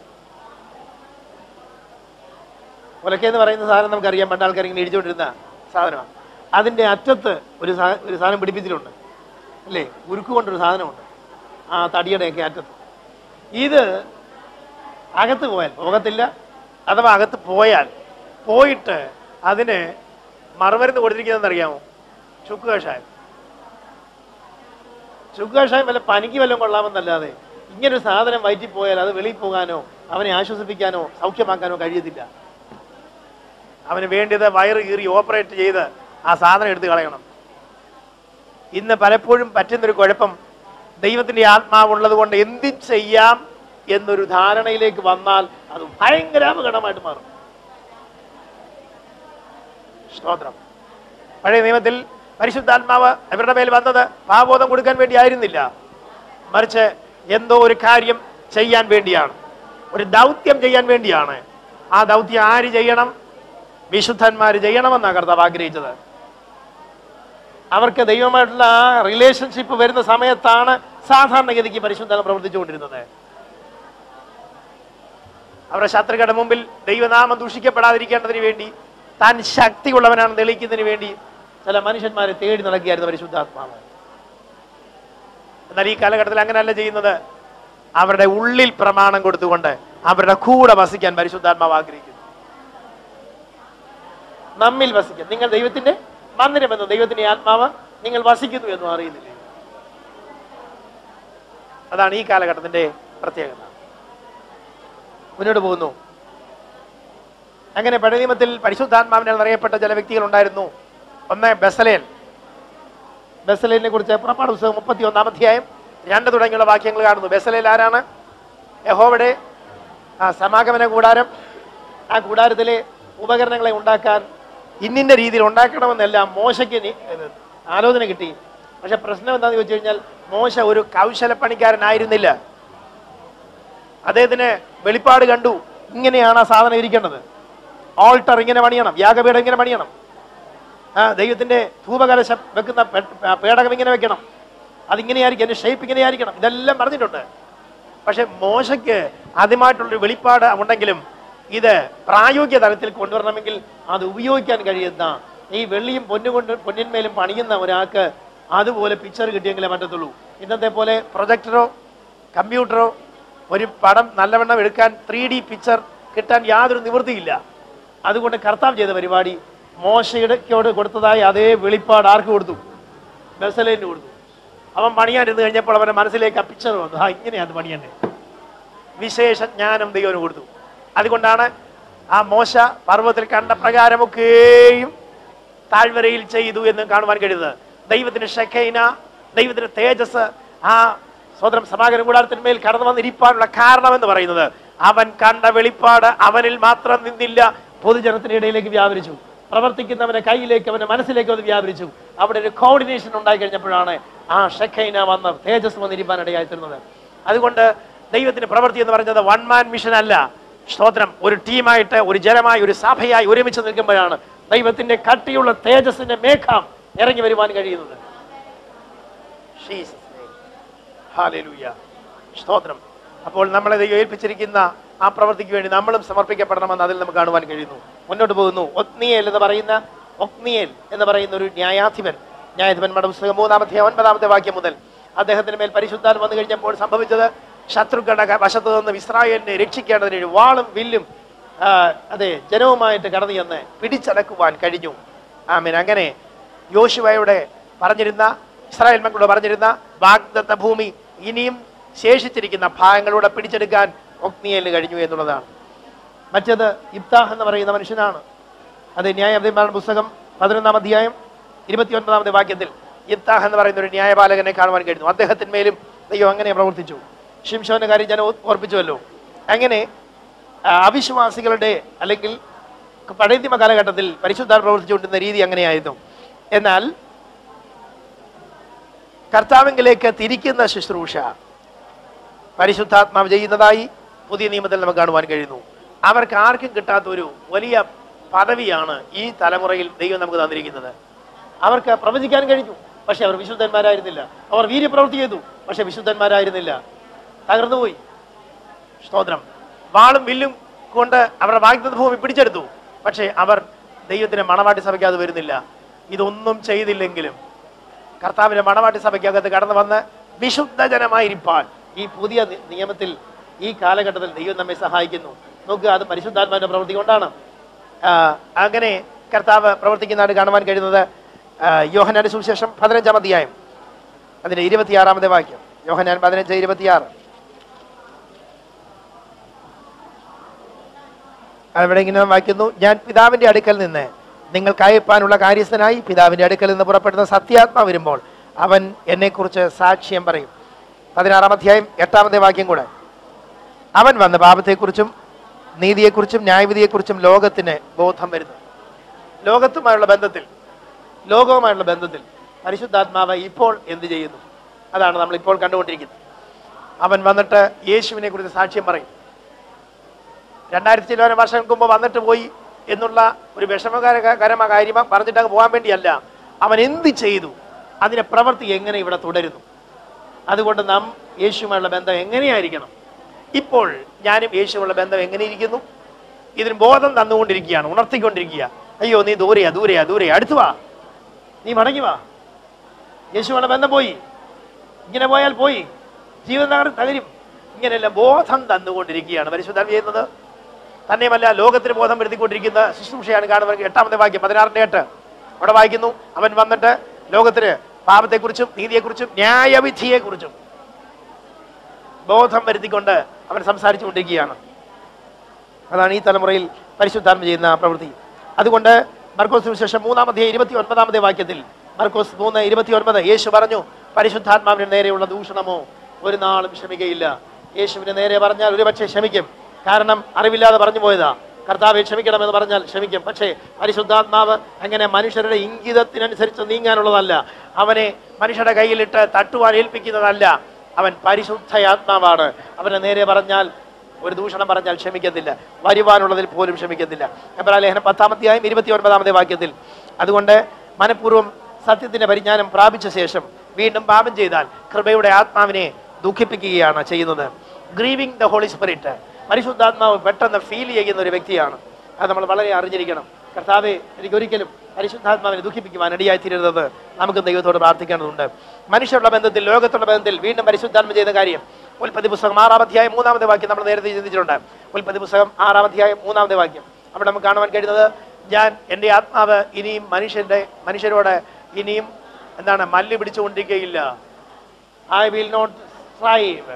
ഉലക്ക എന്ന് പറയുന്ന സാധനം നമുക്കറിയാം പണ്ട് ആൾക്കാർ ഇങ്ങനെ ഇടിച്ചുകൊണ്ടിരുന്ന സാധനമാണ് അതിൻ്റെ അറ്റത്ത് ഒരു സാ ഒരു സാധനം പിടിപ്പിച്ചിട്ടുണ്ട് അല്ലേ ഉരുക്ക് കൊണ്ടൊരു സാധനമുണ്ട് ആ തടിയുടെയൊക്കെ അറ്റത്ത് ഇത് അകത്ത് പോയാൽ പോകത്തില്ല അഥവാ അകത്ത് പോയാൽ പോയിട്ട് അതിന് മറുമരുന്ന് കൊടുത്തിരിക്കുന്നതെന്ന് അറിയാമോ ചുക്ക് കഷായം ചുക്ക് കഷായം വല്ല പനിക്ക് വല്ലതും കൊള്ളാമെന്നല്ലാതെ ഇങ്ങനൊരു സാധനം വയറ്റിൽ പോയാൽ അത് വെളിയിൽ പോകാനോ അവനെ ആശ്വസിപ്പിക്കാനോ സൗഖ്യമാക്കാനോ കഴിയത്തില്ല അവന് വേണ്ടിയത് വയറ് കീറി ഓപ്പറേറ്റ് ചെയ്ത് ആ സാധനം എടുത്ത് കളയണം ഇന്ന് പലപ്പോഴും പറ്റുന്നൊരു കുഴപ്പം ദൈവത്തിന്റെ ആത്മാവുള്ളത് കൊണ്ട് എന്തും ചെയ്യാം എന്നൊരു ധാരണയിലേക്ക് വന്നാൽ അത് ഭയങ്കര അപകടമായിട്ട് മാറും സ്തോത്രം പഴയ നിയമത്തിൽ പരിശുദ്ധാത്മാവ് അവരുടെ മേൽ വന്നത് പാബോധം കൊടുക്കാൻ വേണ്ടി ആയിരുന്നില്ല മറിച്ച് എന്തോ ഒരു കാര്യം ചെയ്യാൻ വേണ്ടിയാണ് ഒരു ദൗത്യം ചെയ്യാൻ വേണ്ടിയാണ് ആ ദൗത്യം ആര് ചെയ്യണം വിശുദ്ധന്മാർ ചെയ്യണമെന്നാണ് കർത്താവ് ആഗ്രഹിച്ചത് അവർക്ക് ദൈവമായിട്ടുള്ള ആ റിലേഷൻഷിപ്പ് വരുന്ന സമയത്താണ് സാധാരണഗതിക്ക് പരിശുദ്ധം പ്രവർത്തിച്ചുകൊണ്ടിരുന്നത് അവരുടെ ശത്രുക്കളുടെ മുമ്പിൽ ദൈവനാമം ദൂഷിക്കപ്പെടാതിരിക്കേണ്ടതിന് വേണ്ടി താൻ ശക്തിയുള്ളവനാണെന്ന് തെളിയിക്കുന്നതിന് വേണ്ടി ചില മനുഷ്യന്മാരെ തേടി നടക്കുകയായിരുന്നു പരിശുദ്ധാത്മാവ് എന്നാൽ ഈ കാലഘട്ടത്തിൽ അങ്ങനെയല്ല ചെയ്യുന്നത് അവരുടെ ഉള്ളിൽ പ്രമാണം കൊടുത്തുകൊണ്ട് അവരുടെ കൂടെ വസിക്കാൻ പരിശുദ്ധാത്മാവ് ആഗ്രഹിക്കുന്നു നമ്മിൽ വസിക്കാൻ നിങ്ങൾ ദൈവത്തിന്റെ മന്ദിരമെന്നും ദൈവത്തിന്റെ ആത്മാവ് നിങ്ങൾ വസിക്കുന്നു എന്നും അറിയുന്നില്ലേ അതാണ് ഈ കാലഘട്ടത്തിന്റെ പ്രത്യേകത മുന്നോട്ട് പോകുന്നു അങ്ങനെ പഴയ നിയമത്തിൽ പരിശുദ്ധാത്മാവിനാൽ നിറയപ്പെട്ട ചില വ്യക്തികൾ ഉണ്ടായിരുന്നു ഒന്ന് ബസലേൽ ബസലേലിനെ കുറിച്ച് പുറപ്പാട് പുസ്തകം മുപ്പത്തി ഒന്നാം അധ്യായം രണ്ട് തുടങ്ങിയുള്ള വാക്യങ്ങൾ കാണുന്നു ബസലേൽ ആരാണ് യഹോവയുടെ ആ സമാഗമന കൂടാരം ആ കൂടാരത്തിലെ ഉപകരണങ്ങളെ ഉണ്ടാക്കാൻ ഇന്നിന്റെ രീതിയിൽ ഉണ്ടാക്കണമെന്നെല്ലാം മോശയ്ക്ക് നി- ഇത് ആലോചന കിട്ടി പക്ഷെ പ്രശ്നം എന്താണെന്ന് ചോദിച്ചു കഴിഞ്ഞാൽ മോശ ഒരു കൗശലപ്പണിക്കാരനായിരുന്നില്ല അദ്ദേഹത്തിന് വെളിപ്പാട് കണ്ടു ഇങ്ങനെയാണ് ആ സാധനം ഇരിക്കേണ്ടത് ഓൾട്ടർ ഇങ്ങനെ പണിയണം യാഗപീഠം ഇങ്ങനെ പണിയണം ആ ദൈവത്തിന്റെ ധൂപകലശം വെക്കുന്ന പെ- ആ പേടകം ഇങ്ങനെ വെക്കണം അതിങ്ങനെയായിരിക്കും അതിന്റെ ഷേപ്പ് ഇങ്ങനെയായിരിക്കണം ഇതെല്ലാം പറഞ്ഞിട്ടുണ്ട് പക്ഷെ മോശയ്ക്ക് ആദ്യമായിട്ടുള്ളൊരു വെളിപ്പാട് ഉണ്ടെങ്കിലും ഇത് പ്രായോഗിക തലത്തിൽ കൊണ്ടുവരണമെങ്കിൽ അത് ഉപയോഗിക്കാൻ കഴിയുന്ന ഈ വെള്ളിയും പൊന്നുകൊണ്ട് പൊന്നിന്മേലും പണിയുന്ന ഒരാൾക്ക് അതുപോലെ പിക്ചർ കിട്ടിയെങ്കിലേ പറ്റത്തുള്ളൂ ഇന്നത്തെ പോലെ പ്രൊജക്ടറോ കമ്പ്യൂട്ടറോ ഒരു പടം നല്ലവണ്ണം എടുക്കാൻ ത്രീ ഡി പിക്ചർ കിട്ടാൻ യാതൊരു നിവൃത്തിയില്ല അതുകൊണ്ട് കർത്താവ് ചെയ്ത പരിപാടി മോശയുടെക്കോട് കൊടുത്തതായി അതേ വെളിപ്പാട് ആർക്ക് കൊടുത്തു ബസലേന് കൊടുത്തു അവൻ പണിയാനിരുന്ന് കഴിഞ്ഞപ്പോൾ അവന്റെ മനസ്സിലേക്ക് ആ പിക്ചർ വന്നു ആ ഇങ്ങനെയാണ് പണിയണ്ടേ വിശേഷ ജ്ഞാനം ദൈവന് കൊടുത്തു അതുകൊണ്ടാണ് ആ മോശ പർവ്വതത്തിൽ കണ്ട പ്രകാരമൊക്കെയും താഴ്വരയിൽ ചെയ്തു എന്ന് കാണുവാൻ കഴിയുന്നത് ദൈവത്തിന്റെ ഷെഖൈന ദൈവത്തിന്റെ തേജസ് ആ സ്വതന്ത്രം സമാഗമ കൂടാരത്തിന്മേൽ കടന്നു വന്നിരിക്കാനുള്ള കാരണം എന്ന് പറയുന്നത് അവൻ കണ്ട വെളിപ്പാട് അവനിൽ മാത്രം നിന്നില്ല പൊതുജനത്തിന്റെ ഇടയിലേക്ക് വ്യാപരിച്ചു പ്രവർത്തിക്കുന്നവന്റെ കയ്യിലേക്ക് അവന്റെ മനസ്സിലേക്ക് അത് വ്യാപരിച്ചു അവിടെ ഒരു കോർഡിനേഷൻ ഉണ്ടായി കഴിഞ്ഞപ്പോഴാണ് ആ ഷെഖൈന വന്ന് തേജസ് വന്നിരിക്കാൻ ഇടയായിത്തീർന്നത് അതുകൊണ്ട് ദൈവത്തിന്റെ പ്രവൃത്തി എന്ന് പറയുന്നത് വൺ മാൻ മിഷൻ അല്ല സ്തോത്രം ഒരു ടീമായിട്ട് ഒരു ജനമായി ഒരു സഭയായി ഒരുമിച്ച് നിൽക്കുമ്പോഴാണ് ദൈവത്തിന്റെ കട്ടിയുള്ള തേജസ്സിന്റെ മേഘം ഇറങ്ങി വരുവാൻ കഴിയുന്നത് Jesus name. Hallelujah. സ്തോത്രം അപ്പോൾ നമ്മളെ ദൈവം ഏൽപ്പിച്ചിരിക്കുന്ന ആ പ്രവൃത്തിക്ക് വേണ്ടി നമ്മളും സമർപ്പിക്കപ്പെടണമെന്ന് അതിൽ നമുക്ക് കാണുവാൻ കഴിയുന്നു മുന്നോട്ട് പോകുന്നു ഒത്നിയേൽ എന്ന് പറയുന്ന ഒക്നിയേൽ എന്ന് പറയുന്ന ഒരു ന്യായാധിപൻ ന്യായാധിപന്മാരുടെ പുസ്തകം മൂന്നാമത്തെ ഒൻപതാമത്തെ വാക്യം മുതൽ അദ്ദേഹത്തിന് മേൽ പരിശുദ്ധാൽ വന്നു കഴിഞ്ഞപ്പോൾ സംഭവിച്ചത് ശത്രുക്കളുടെ ക- വശത്ത് നിന്ന് ഇസ്രായേലിനെ രക്ഷിക്കേണ്ടതിന് ഒരു വാളും വില്ലും ആ, അതെ ജനവുമായിട്ട് കടന്നു ചെന്ന് പിടിച്ചടക്കുവാൻ കഴിഞ്ഞു ആമീൻ അങ്ങനെ യോശുവയുടെ പറഞ്ഞിരുന്ന ഇസ്രായേൽ മക്കളോട് പറഞ്ഞിരുന്ന വാഗ്ദത്ത ഭൂമി ഇനിയും ശേഷിച്ചിരിക്കുന്ന ഭാഗങ്ങളൂടെ പിടിച്ചെടുക്കാൻ ഒക്നിയേലിന് കഴിഞ്ഞു എന്നുള്ളതാണ് മറ്റത് ഇബ്താഹ് എന്ന് പറയുന്ന മനുഷ്യനാണ് അത് ന്യായാധിപന്മാരുടെ പുസ്തകം പതിനൊന്നാം അധ്യായം ഇരുപത്തി ഒൻപതാമത്തെ വാക്യത്തിൽ ഇബ്താഹ് എന്ന് പറയുന്ന ഒരു ന്യായപാലകനെ കാണുവാൻ കഴിഞ്ഞു അദ്ദേഹത്തിന്മേലും ദൈവം അങ്ങനെ പ്രവർത്തിച്ചു ഷിംഷോന്റെ കാര്യം ഞാൻ ഓ- ഓർപ്പിച്ചുവല്ലോ അങ്ങനെ ആ, അവിശ്വാസികളുടെ അല്ലെങ്കിൽ പഴയ നിയമ കാലഘട്ടത്തിൽ പരിശുദ്ധാർ പ്രവർത്തിച്ചുകൊണ്ടിരുന്ന രീതി അങ്ങനെയായിരുന്നു എന്നാൽ കർത്താവിങ്കിലേക്ക് തിരിക്കുന്ന ശുശ്രൂഷ പരിശുദ്ധാത്മാവ് ചെയ്യുന്നതായി പുതിയ നിയമത്തിൽ നമുക്ക് കാണുവാൻ കഴിയുന്നു അവർക്ക് ആർക്കും കിട്ടാത്ത ഒരു വലിയ പദവിയാണ് ഈ തലമുറയിൽ ദൈവം നമുക്ക് തന്നിരിക്കുന്നത് അവർക്ക് പ്രവചിക്കാൻ കഴിഞ്ഞു പക്ഷെ അവർ വിശുദ്ധന്മാരായിരുന്നില്ല അവർ വീര്യപ്രവൃത്തി ചെയ്തു പക്ഷെ വിശുദ്ധന്മാരായിരുന്നില്ല തകർന്നുപോയി സ്തോത്രം വാളും വില്ലും കൊണ്ട് അവരുടെ വാഗ്ദത്ത ഭൂമി പിടിച്ചെടുത്തു പക്ഷേ അവർ ദൈവത്തിന് മണവാട്ടി സഭയ്ക്കകത്ത് വരുന്നില്ല ഇതൊന്നും ചെയ്തില്ലെങ്കിലും കർത്താവിന്റെ മണവാട്ടി സഭയ്ക്കകത്ത് കടന്നു വന്ന് വിശുദ്ധ ജനമായിരിക്കാൻ ഈ പുതിയ നി- നിയമത്തിൽ ഈ കാലഘട്ടത്തിൽ ദൈവം നമ്മെ സഹായിക്കുന്നു നോക്കുക അത് പരിശുദ്ധാത്മാവിന്റെ പ്രവൃത്തി കൊണ്ടാണ് ആ, അങ്ങനെ കർത്താവ് പ്രവർത്തിക്കുന്നതാണ് കാണുവാൻ കഴിയുന്നത് ആ, യോഹന്നാന്റെ സുവിശേഷം പതിനഞ്ചാം അധ്യായം അതിന്റെ ഇരുപത്തിയാറാമത്തെ വാക്യം യോഹന്നാൻ പതിനഞ്ച് ഇരുപത്തിയാറ് അവിടെ ഇങ്ങനെ വായിക്കുന്നു ഞാൻ പിതാവിന്റെ അടുക്കൽ നിന്ന് നിങ്ങൾക്ക് അയപ്പാനുള്ള കാര്യസ്ഥനായി പിതാവിന്റെ അടുക്കൽ നിന്ന് പുറപ്പെടുന്ന സത്യാത്മാ വരുമ്പോൾ അവൻ എന്നെക്കുറിച്ച് സാക്ഷ്യം പറയും പതിനാറാം അധ്യായം എട്ടാമത്തെ വാക്യം കൂടെ അവൻ വന്ന് പാപത്തെക്കുറിച്ചും നീതിയെക്കുറിച്ചും ന്യായവിധിയെക്കുറിച്ചും ലോകത്തിന് ബോധം വരുന്നു ലോകത്തുമായുള്ള ബന്ധത്തിൽ ലോകവുമായുള്ള ബന്ധത്തിൽ പരിശുദ്ധാത്മാവ് ഇപ്പോൾ എന്ത് ചെയ്യുന്നു അതാണ് നമ്മൾ ഇപ്പോൾ കണ്ടുകൊണ്ടിരിക്കുന്നത് അവൻ വന്നിട്ട് യേശുവിനെ കുറിച്ച് സാക്ഷ്യം പറയും രണ്ടായിരത്തി ചില്ലോരം വർഷങ്ങൾക്ക് മുമ്പ് വന്നിട്ട് പോയി എന്നുള്ള ഒരു വിഷമകരകരമായ കാര്യം പറഞ്ഞിട്ട് അങ്ങ് പോകാൻ വേണ്ടിയല്ല അവൻ എന്ത് ചെയ്തു അതിന്റെ പ്രവൃത്തി എങ്ങനെ ഇവിടെ തുടരുന്നു അതുകൊണ്ട് നാം യേശുവുമായുള്ള ബന്ധം എങ്ങനെയായിരിക്കണം ഇപ്പോൾ ഞാനും യേശുവുള്ള ബന്ധം എങ്ങനെ ഇരിക്കുന്നു ഇതിന് ബോധം തന്നുകൊണ്ടിരിക്കുകയാണ് ഉണർത്തിക്കൊണ്ടിരിക്കുക അയ്യോ നീ ദൂരെയാ ദൂരെയാ ദൂരെയാ അടുത്ത് വാ നീ മടങ്ങി വാ യേശുവുള്ള ബന്ധം പോയി ഇങ്ങനെ പോയാൽ പോയി ജീവിതം തകർ- തകരും ഇങ്ങനെയെല്ലാം ബോധം തന്നുകൊണ്ടിരിക്കുകയാണ് പരിശുദ്ധം ചെയ്യുന്നത് തന്നെയുമല്ല ലോകത്തിന് ബോധം വരുത്തിക്കൊണ്ടിരിക്കുന്ന ശുശ്രൂഷയാണ് കാണുന്നത് എട്ടാമത്തെ വാക്യം പതിനാറിന്റെ എട്ട് അവിടെ വായിക്കുന്നു അവൻ വന്നിട്ട് ലോകത്തിന് പാപത്തെക്കുറിച്ചും നീതിയെക്കുറിച്ചും ന്യായവിധിയെക്കുറിച്ചും ബോധം വരുത്തിക്കൊണ്ട് അവൻ സംസാരിച്ചു കൊണ്ടിരിക്കുകയാണ് അതാണ് ഈ തലമുറയിൽ പരിശുദ്ധാത്മ ചെയ്യുന്ന പ്രവൃത്തി അതുകൊണ്ട് മർക്കോസ് സുവിശേഷം മൂന്നാമത്തെ ഇരുപത്തി ഒൻപതാമത്തെ വാക്യത്തിൽ മർക്കോസ് മൂന്ന് ഇരുപത്തി ഒൻപത് യേശു പറഞ്ഞു പരിശുദ്ധാത്മാവിന് നേരെയുള്ള ദൂഷണമോ ഒരു നാളും ക്ഷമിക്കയില്ല യേശുവിന് നേരെ പറഞ്ഞാൽ ഒരുപക്ഷെ ക്ഷമിക്കും കാരണം അറിവില്ലാതെ പറഞ്ഞു പോയതാ കർത്താവെ ക്ഷമിക്കണമെന്ന് പറഞ്ഞാൽ ക്ഷമിക്കും പക്ഷേ പരിശുദ്ധാത്മാവ് അങ്ങനെ മനുഷ്യരുടെ ഇംഗിതത്തിനനുസരിച്ച് നീങ്ങാനുള്ളതല്ല അവനെ മനുഷ്യരുടെ കയ്യിലിട്ട് തട്ടുവാൻ ഏൽപ്പിക്കുന്നതല്ല അവൻ പരിശുദ്ധയാത്മാവാണ് അവനെ നേരെ പറഞ്ഞാൽ ഒരു ദൂഷണം പറഞ്ഞാൽ ക്ഷമിക്കത്തില്ല വരുവാനുള്ളതിൽ പോലും ക്ഷമിക്കത്തില്ല എബ്രാ ലേഖനം പത്താമത്തെയായും ഇരുപത്തി ഒൻപതാമത്തെ വാക്യത്തിൽ അതുകൊണ്ട് മനഃപൂർവ്വം സത്യത്തിന്റെ പരിജ്ഞാനം പ്രാപിച്ച ശേഷം വീണ്ടും പാപം ചെയ്താൽ കൃപയുടെ ആത്മാവിനെ ദുഃഖിപ്പിക്കുകയാണ് ചെയ്യുന്നത് ഗ്രീവിംഗ് ദ ഹോളി സ്പിരിറ്റ് പരിശുദ്ധാത്മാവ് പെട്ടെന്ന് ഫീൽ ചെയ്യുന്ന ഒരു വ്യക്തിയാണ് അത് നമ്മൾ വളരെ അറിഞ്ഞിരിക്കണം കർത്താവെ എനിക്ക് ഒരിക്കലും പരിശുദ്ധാത്മാവിനെ ദുഃഖിപ്പിക്കുവാൻ ഇടയായി തീരരുത് നമുക്ക് ദൈവത്തോട് പ്രാർത്ഥിക്കേണ്ടതുണ്ട് മനുഷ്യരുടെ ബന്ധത്തിൽ ലോകത്തുള്ള ബന്ധത്തിൽ വീണ്ടും പരിശുദ്ധാത്മ ചെയ്ത കാര്യം ഉൽപ്പത്തി പുസ്തകം ആറാം അധ്യായം മൂന്നാമത്തെ വാക്യം നമ്മൾ നേരത്തെ ചിന്തിച്ചിട്ടുണ്ട് ഉൽപ്പത്തി പുസ്തകം ആറാം അധ്യായം മൂന്നാമത്തെ വാക്യം അവിടെ നമുക്ക് കാണുവാൻ കഴിയുന്നത് ഞാൻ എൻ്റെ ആത്മാവ് ഇനിയും മനുഷ്യന്റെ മനുഷ്യരോട് ഇനിയും എന്താണ് മല്ല് പിടിച്ചുകൊണ്ടിരിക്കുകയില്ല ഐ വിൽ നോട്ട് സ്ട്രൈവ്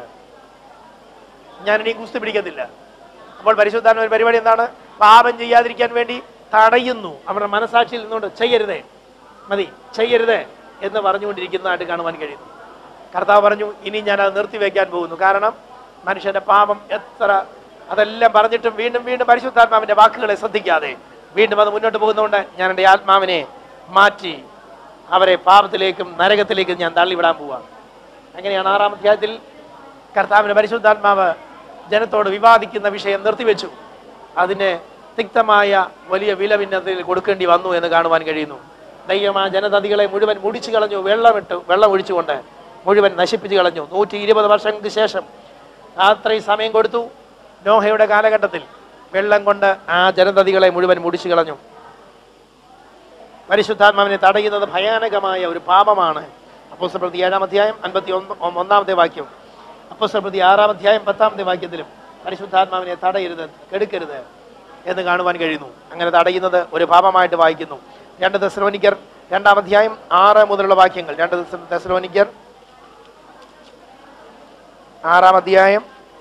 ഞാൻ ഇനിയും കുസ്തി പിടിക്കത്തില്ല അപ്പോൾ പരിശുദ്ധാത്മ ഒരു പരിപാടി എന്താണ് പാപം ചെയ്യാതിരിക്കാൻ വേണ്ടി തടയുന്നു അവരുടെ മനസാക്ഷിയിൽ നിന്നുകൊണ്ട് ചെയ്യരുതേ മതി ചെയ്യരുതേ എന്ന് പറഞ്ഞുകൊണ്ടിരിക്കുന്നതായിട്ട് കാണുവാൻ കഴിയുന്നു കർത്താവ് പറഞ്ഞു ഇനി ഞാൻ അത് നിർത്തിവെക്കാൻ പോകുന്നു കാരണം മനുഷ്യന്റെ പാപം എത്ര അതെല്ലാം പറഞ്ഞിട്ടും വീണ്ടും വീണ്ടും പരിശുദ്ധാത്മാവിന്റെ വാക്കുകളെ ശ്രദ്ധിക്കാതെ വീണ്ടും അത് മുന്നോട്ട് പോകുന്നതുകൊണ്ട് ഞാൻ എൻ്റെ ആത്മാവിനെ മാറ്റി അവരെ പാപത്തിലേക്കും നരകത്തിലേക്കും ഞാൻ തള്ളിവിടാൻ പോവാണ് അങ്ങനെയാണ് ആറാം അധ്യായത്തിൽ കർത്താവിന്റെ പരിശുദ്ധാത്മാവ് ജനത്തോട് വിവാദിക്കുന്ന വിഷയം നിർത്തിവെച്ചു അതിന് തിക്തമായ വലിയ വില ഭിന്നത്തിൽ കൊടുക്കേണ്ടി വന്നു എന്ന് കാണുവാൻ കഴിയുന്നു ദൈവം ആ ജനതതികളെ മുഴുവൻ മുടിച്ചു കളഞ്ഞു വെള്ളമിട്ട് വെള്ളം ഒഴിച്ചുകൊണ്ട് മുഴുവൻ നശിപ്പിച്ചു കളഞ്ഞു നൂറ്റി ഇരുപത് വർഷങ്ങൾക്ക് ശേഷം അത്രയും സമയം കൊടുത്തു നോഹയുടെ കാലഘട്ടത്തിൽ വെള്ളം കൊണ്ട് ആ ജനതതികളെ മുഴുവൻ മുടിച്ചു കളഞ്ഞു പരിശുദ്ധാത്മാവിനെ തടയുന്നത് ഭയാനകമായ ഒരു പാപമാണ് അപ്പോസ്തല പ്രതി ഏഴാം അധ്യായം അൻപത്തി ഒന്ന് ഒന്നാമത്തെ വാക്യം അപ്പോസ്തല പ്രതി ആറാം അധ്യായം പത്താമത്തെ വാക്യത്തിലും പരിശുദ്ധാത്മാവിനെ തടയരുത് കെടുക്കരുത് എന്ന് കാണുവാൻ കഴിയുന്നു അങ്ങനെ തടയുന്നത് ഒരു പാപമായിട്ട് വായിക്കുന്നു രണ്ട് തെസ്ലോനിക്കർ രണ്ടാം അധ്യായം ആറ് മുതലുള്ള വാക്യങ്ങൾ രണ്ട് തെസ്സ- തെസ്സലോനിക്കർ ആറാം അധ്യായം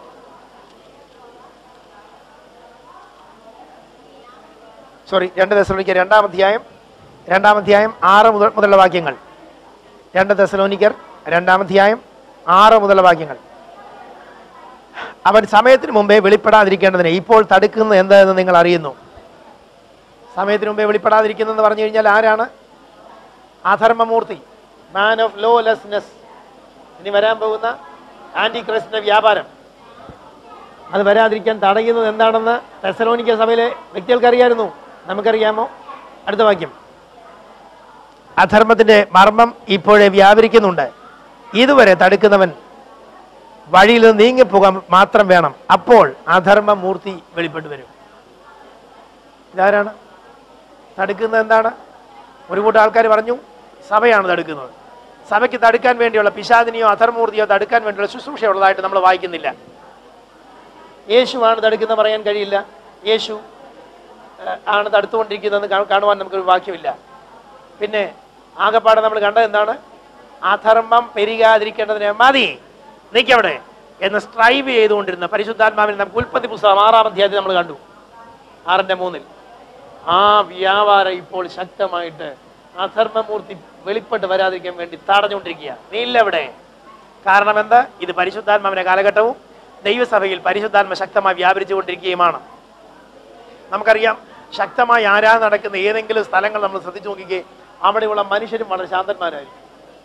സോറി രണ്ട് തെസ്സലോനിക്കർ രണ്ടാം അധ്യായം രണ്ടാം അധ്യായം ആറ് മുതൽ മുതലുള്ള വാക്യങ്ങൾ രണ്ട് തെസ്സലോനിക്കർ രണ്ടാം അധ്യായം ആറ് മുതലുള്ള വാക്യങ്ങൾ അവൻ സമയത്തിന് മുമ്പേ വെളിപ്പെടാതിരിക്കേണ്ടതിന് ഇപ്പോൾ തടുക്കുന്നത് എന്താണെന്ന് നിങ്ങൾ അറിയുന്നു സമയത്തിന് മുമ്പേ വെളിപ്പെടാതിരിക്കുന്നതെന്ന് പറഞ്ഞു കഴിഞ്ഞാൽ ആരാണ് അധർമ്മമൂർത്തി മാൻ ഓഫ് ലോലെസ്നെസ് ഇനി വരാൻ പോകുന്ന ആന്റി ക്രൈസ്റ്റിന്റെ വ്യാപാരം അത് വരാതിരിക്കാൻ തടയുന്നത് എന്താണെന്ന് തെസലോനിക്ക സഭയിലെ വ്യക്തികൾക്ക് അറിയായിരുന്നു നമുക്കറിയാമോ അടുത്ത വാക്യം അധർമ്മത്തിന്റെ മർമ്മം ഇപ്പോഴേ വ്യാപരിക്കുന്നുണ്ട് ഇതുവരെ തടുക്കുന്നവൻ വഴിയിൽ നിന്ന് നീങ്ങിപ്പോകാൻ മാത്രം വേണം അപ്പോൾ അധർമ്മമൂർത്തി വെളിപ്പെട്ട് വരും ഇതാരാണ് തടുക്കുന്നത് എന്താണ് ഒരു കൂട്ടം ആൾക്കാർ പറഞ്ഞു സഭയാണ് തടുക്കുന്നത് സഭയ്ക്ക് തടുക്കാൻ വേണ്ടിയുള്ള പിശാദിനെയോ അധർമൂർത്തിയോ തടുക്കാൻ വേണ്ടിയുള്ള ശുശ്രൂഷയുള്ളതായിട്ട് നമ്മൾ വായിക്കുന്നില്ല യേശുവാണ് തടുക്കുന്ന പറയാൻ കഴിയില്ല യേശു ഏഹ്, ആണ് തടുത്തുകൊണ്ടിരിക്കുന്നതെന്ന് കാ- കാണുവാൻ നമുക്കൊരു വാക്യമില്ല പിന്നെ ആകെപ്പാടെ നമ്മൾ കണ്ടത് എന്താണ് അധർമ്മം പെരുകാതിരിക്കേണ്ടതിന് മതി നിൽക്കവിടെ എന്ന് സ്ട്രൈവ് ചെയ്തുകൊണ്ടിരുന്ന പരിശുദ്ധാത്മാവിനെ നമുക്ക് ഉൽപ്പത്തി പുസ്തകം ആറാം അധ്യായത്തിൽ നമ്മൾ കണ്ടു ആറിന്റെ മൂന്നിൽ ആ വ്യാപാരം ഇപ്പോൾ ശക്തമായിട്ട് അധർമ്മമൂർത്തി വെളിപ്പെട്ട് വരാതിരിക്കാൻ വേണ്ടി തടഞ്ഞുകൊണ്ടിരിക്കുക നീ ഇല്ല ഇവിടെ കാരണം എന്താ ഇത് പരിശുദ്ധാത്മാവിന്റെ കാലഘട്ടവും ദൈവസഭയിൽ പരിശുദ്ധാത്മ ശക്തമായി വ്യാപരിച്ചുകൊണ്ടിരിക്കുകയുമാണ് നമുക്കറിയാം ശക്തമായി ആരാധന നടക്കുന്ന ഏതെങ്കിലും സ്ഥലങ്ങൾ നമ്മൾ ശ്രദ്ധിച്ചു നോക്കിക്കേ അവിടെയുള്ള മനുഷ്യരും വളരെ ശാന്തന്മാരായിരിക്കും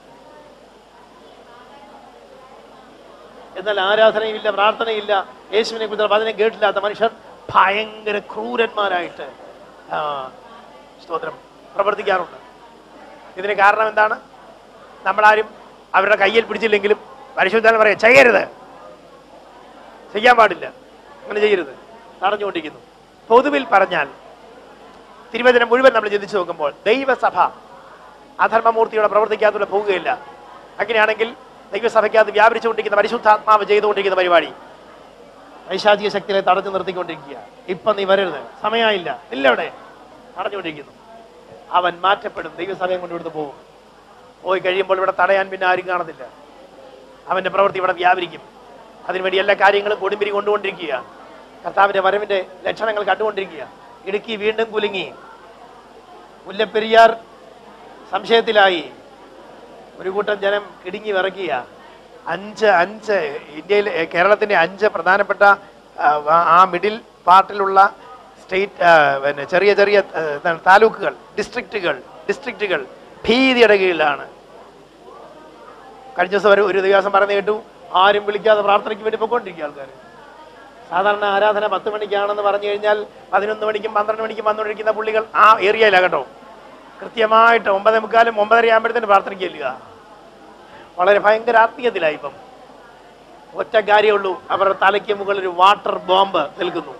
എന്നാൽ ആരാധനയില്ല പ്രാർത്ഥനയില്ല യേശുവിനെ കുറിച്ച് വചനം കേട്ടില്ലാത്ത മനുഷ്യർ ഭയങ്കര ക്രൂരന്മാരായിട്ട് ആ, സ്തോത്രം പ്രവർത്തിക്കാറുണ്ട് ഇതിന് കാരണം എന്താണ് നമ്മളാരും അവരുടെ കയ്യിൽ പിടിച്ചില്ലെങ്കിലും പരിശുദ്ധാൻ പറയാം ചെയ്യരുത് ചെയ്യാൻ പാടില്ല അങ്ങനെ ചെയ്യരുത് തടഞ്ഞുകൊണ്ടിരിക്കുന്നു പൊതുവിൽ പറഞ്ഞാൽ തിരുവചനം മുഴുവൻ നമ്മൾ ചിന്തിച്ചു നോക്കുമ്പോൾ ദൈവസഭ അധർമ്മമൂർത്തിയോടെ പ്രവർത്തിക്കാത്തൂടെ പോവുകയില്ല അങ്ങനെയാണെങ്കിൽ ദൈവസഭയ്ക്കകത്ത് വ്യാപരിച്ചുകൊണ്ടിരിക്കുന്ന പരിശുദ്ധാത്മാവ് ചെയ്തുകൊണ്ടിരിക്കുന്ന പരിപാടി പൈശാചിക ശക്തിയെ തടഞ്ഞു നിർത്തിക്കൊണ്ടിരിക്കുക ഇപ്പൊ നീ വരരുത് സമയമായില്ല ഇല്ല അവിടെ തടഞ്ഞുകൊണ്ടിരിക്കുന്നു അവൻ മാറ്റപ്പെടും ദൈവസഭയം കൊണ്ട് ഇവിടുന്ന് പോകും പോയി കഴിയുമ്പോൾ ഇവിടെ തടയാൻ പിന്നെ ആരും കാണത്തില്ല അവന്റെ പ്രവൃത്തി ഇവിടെ വ്യാപരിക്കും അതിനുവേണ്ടി എല്ലാ കാര്യങ്ങളും കൊടുമ്പിരി കൊണ്ടുകൊണ്ടിരിക്കുക കർത്താവിന്റെ വരവിന്റെ ലക്ഷണങ്ങൾ കണ്ടുകൊണ്ടിരിക്കുക ഇടുക്കി വീണ്ടും കുലുങ്ങി മുല്ലപ്പെരിയാർ സംശയത്തിലായി ഒരു കൂട്ടം ജനം കിടുങ്ങി വിറക്കുക അഞ്ച് അഞ്ച് ഇന്ത്യയിൽ ഏ, കേരളത്തിന്റെ അഞ്ച് പ്രധാനപ്പെട്ട ആ, ആ- ആ മിഡിൽ പാർട്ടിലുള്ള സ്റ്റേറ്റ് ആ, പിന്നെ ചെറിയ ചെറിയ ആ, എന്താണ് താലൂക്കുകൾ ഡിസ്ട്രിക്റ്റുകൾ ഡിസ്ട്രിക്റ്റുകൾ ഭീതിയുടെ കീഴിലാണ് കഴിഞ്ഞ ദിവസം ഒരു ഒരു ദിവസം പറഞ്ഞു കേട്ടു ആരും വിളിക്കാതെ പ്രാർത്ഥനയ്ക്ക് വേണ്ടി പൊയ്ക്കൊണ്ടിരിക്കുക ആൾക്കാർ സാധാരണ ആരാധന പത്ത് മണിക്കാണെന്ന് പറഞ്ഞു കഴിഞ്ഞാൽ പതിനൊന്ന് മണിക്കും പന്ത്രണ്ട് മണിക്കും വന്നുകൊണ്ടിരിക്കുന്ന പുള്ളികൾ ആ ഏരിയയിലാണ് കേട്ടോ കൃത്യമായിട്ട് ഒമ്പതേ മുക്കാലും ഒമ്പതര ആകുമ്പോഴത്തേന് പ്രാർത്ഥനയ്ക്ക് ചെല്ലുക വളരെ ഭയങ്കര ആത്മീയത്തിലായി ഇപ്പം ഒറ്റ കാര്യമുള്ളൂ അവരുടെ തലയ്ക്ക് മുകളിൽ ഒരു വാട്ടർ ബോംബ് നിൽക്കുന്നു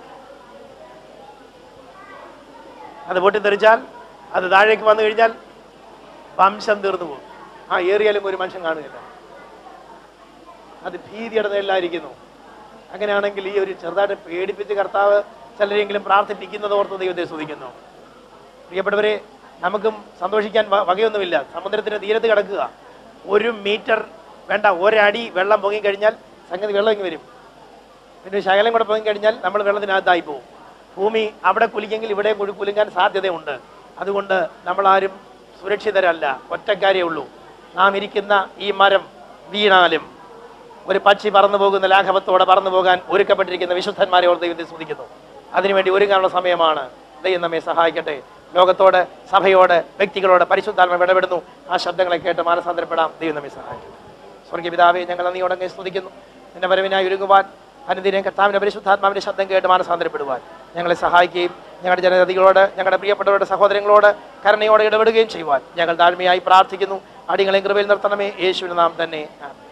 അത് പൊട്ടിത്തെറിച്ചാൽ അത് താഴേക്ക് വന്നു കഴിഞ്ഞാൽ വംശം തീർന്നു പോകും ആ ഏരിയയിലും ഒരു മനുഷ്യൻ കാണുകയില്ല അത് ഭീതിയുടെ നേരിലായിരിക്കുന്നു അങ്ങനെയാണെങ്കിൽ ഈ ഒരു ചെറുതായിട്ട് പേടിപ്പിച്ച് കർത്താവ് ചിലരെങ്കിലും പ്രാർത്ഥിപ്പിക്കുന്നത് ഓർത്ത് ദൈവത്തെ സ്തുതിക്കുന്നു പ്രിയപ്പെട്ടവരെ നമുക്കും സന്തോഷിക്കാൻ വ- വകയൊന്നുമില്ല സമുദ്രത്തിന്റെ തീരത്ത് കിടക്കുക ഒരു മീറ്റർ വേണ്ട ഒരടി വെള്ളം പൊങ്ങിക്കഴിഞ്ഞാൽ സംഗതി വെള്ളം ഇങ്ങ് വരും പിന്നെ ഒരു ശകലം കൂടെ പൊങ്ങിക്കഴിഞ്ഞാൽ നമ്മൾ വെള്ളത്തിനകത്തായി പോകും ഭൂമി അവിടെ കുലിക്കെങ്കിൽ ഇവിടെ കുഴി കുലുങ്ങാൻ സാധ്യതയുണ്ട് അതുകൊണ്ട് നമ്മളാരും സുരക്ഷിതരല്ല ഒറ്റക്കാരേ ഉള്ളൂ നാം ഇരിക്കുന്ന ഈ മരം വീണാലും ഒരു പക്ഷി പറന്നു പോകുന്ന ലാഘവത്തോടെ പറന്നു പോകാൻ ഒരുക്കപ്പെട്ടിരിക്കുന്ന വിശുദ്ധന്മാരെ ഓർത്ത് ദൈവത്തെ സ്തുതിക്കുന്നു അതിനുവേണ്ടി ഒരുങ്ങാനുള്ള സമയമാണ് ദൈവം നമ്മെ സഹായിക്കട്ടെ ലോകത്തോട് സഭയോട് വ്യക്തികളോട് പരിശുദ്ധാത്മ ഇടപെടുന്നു ആ ശബ്ദങ്ങളെ കേട്ട് മാനസാന്തരപ്പെടാം ദൈവം നമ്മെ സഹായിക്കട്ടെ സ്വർഗീയ പിതാവെ ഞങ്ങൾ നന്ദിയോടങ്ങെ സ്തുതിക്കുന്നു നിന്റെ വരവിനായി ഒരുങ്ങുവാൻ അനുദിനം കർത്താവിന്റെ പരിശുദ്ധാത്മാവിന്റെ ശബ്ദം കേട്ട് മാനസാന്തരപ്പെടുവാൻ ഞങ്ങളെ സഹായിക്കുകയും ഞങ്ങളുടെ ജനതകളോട് ഞങ്ങളുടെ പ്രിയപ്പെട്ടവരുടെ സഹോദരങ്ങളോട് കരുണയോടെ ഇടപെടുകയും ചെയ്യുവാൻ ഞങ്ങൾ താഴ്മയായി പ്രാർത്ഥിക്കുന്നു അടികളെ കൃപയിൽ നിർത്തണമേ യേശുവിന് നാം തന്നെ ആമേൻ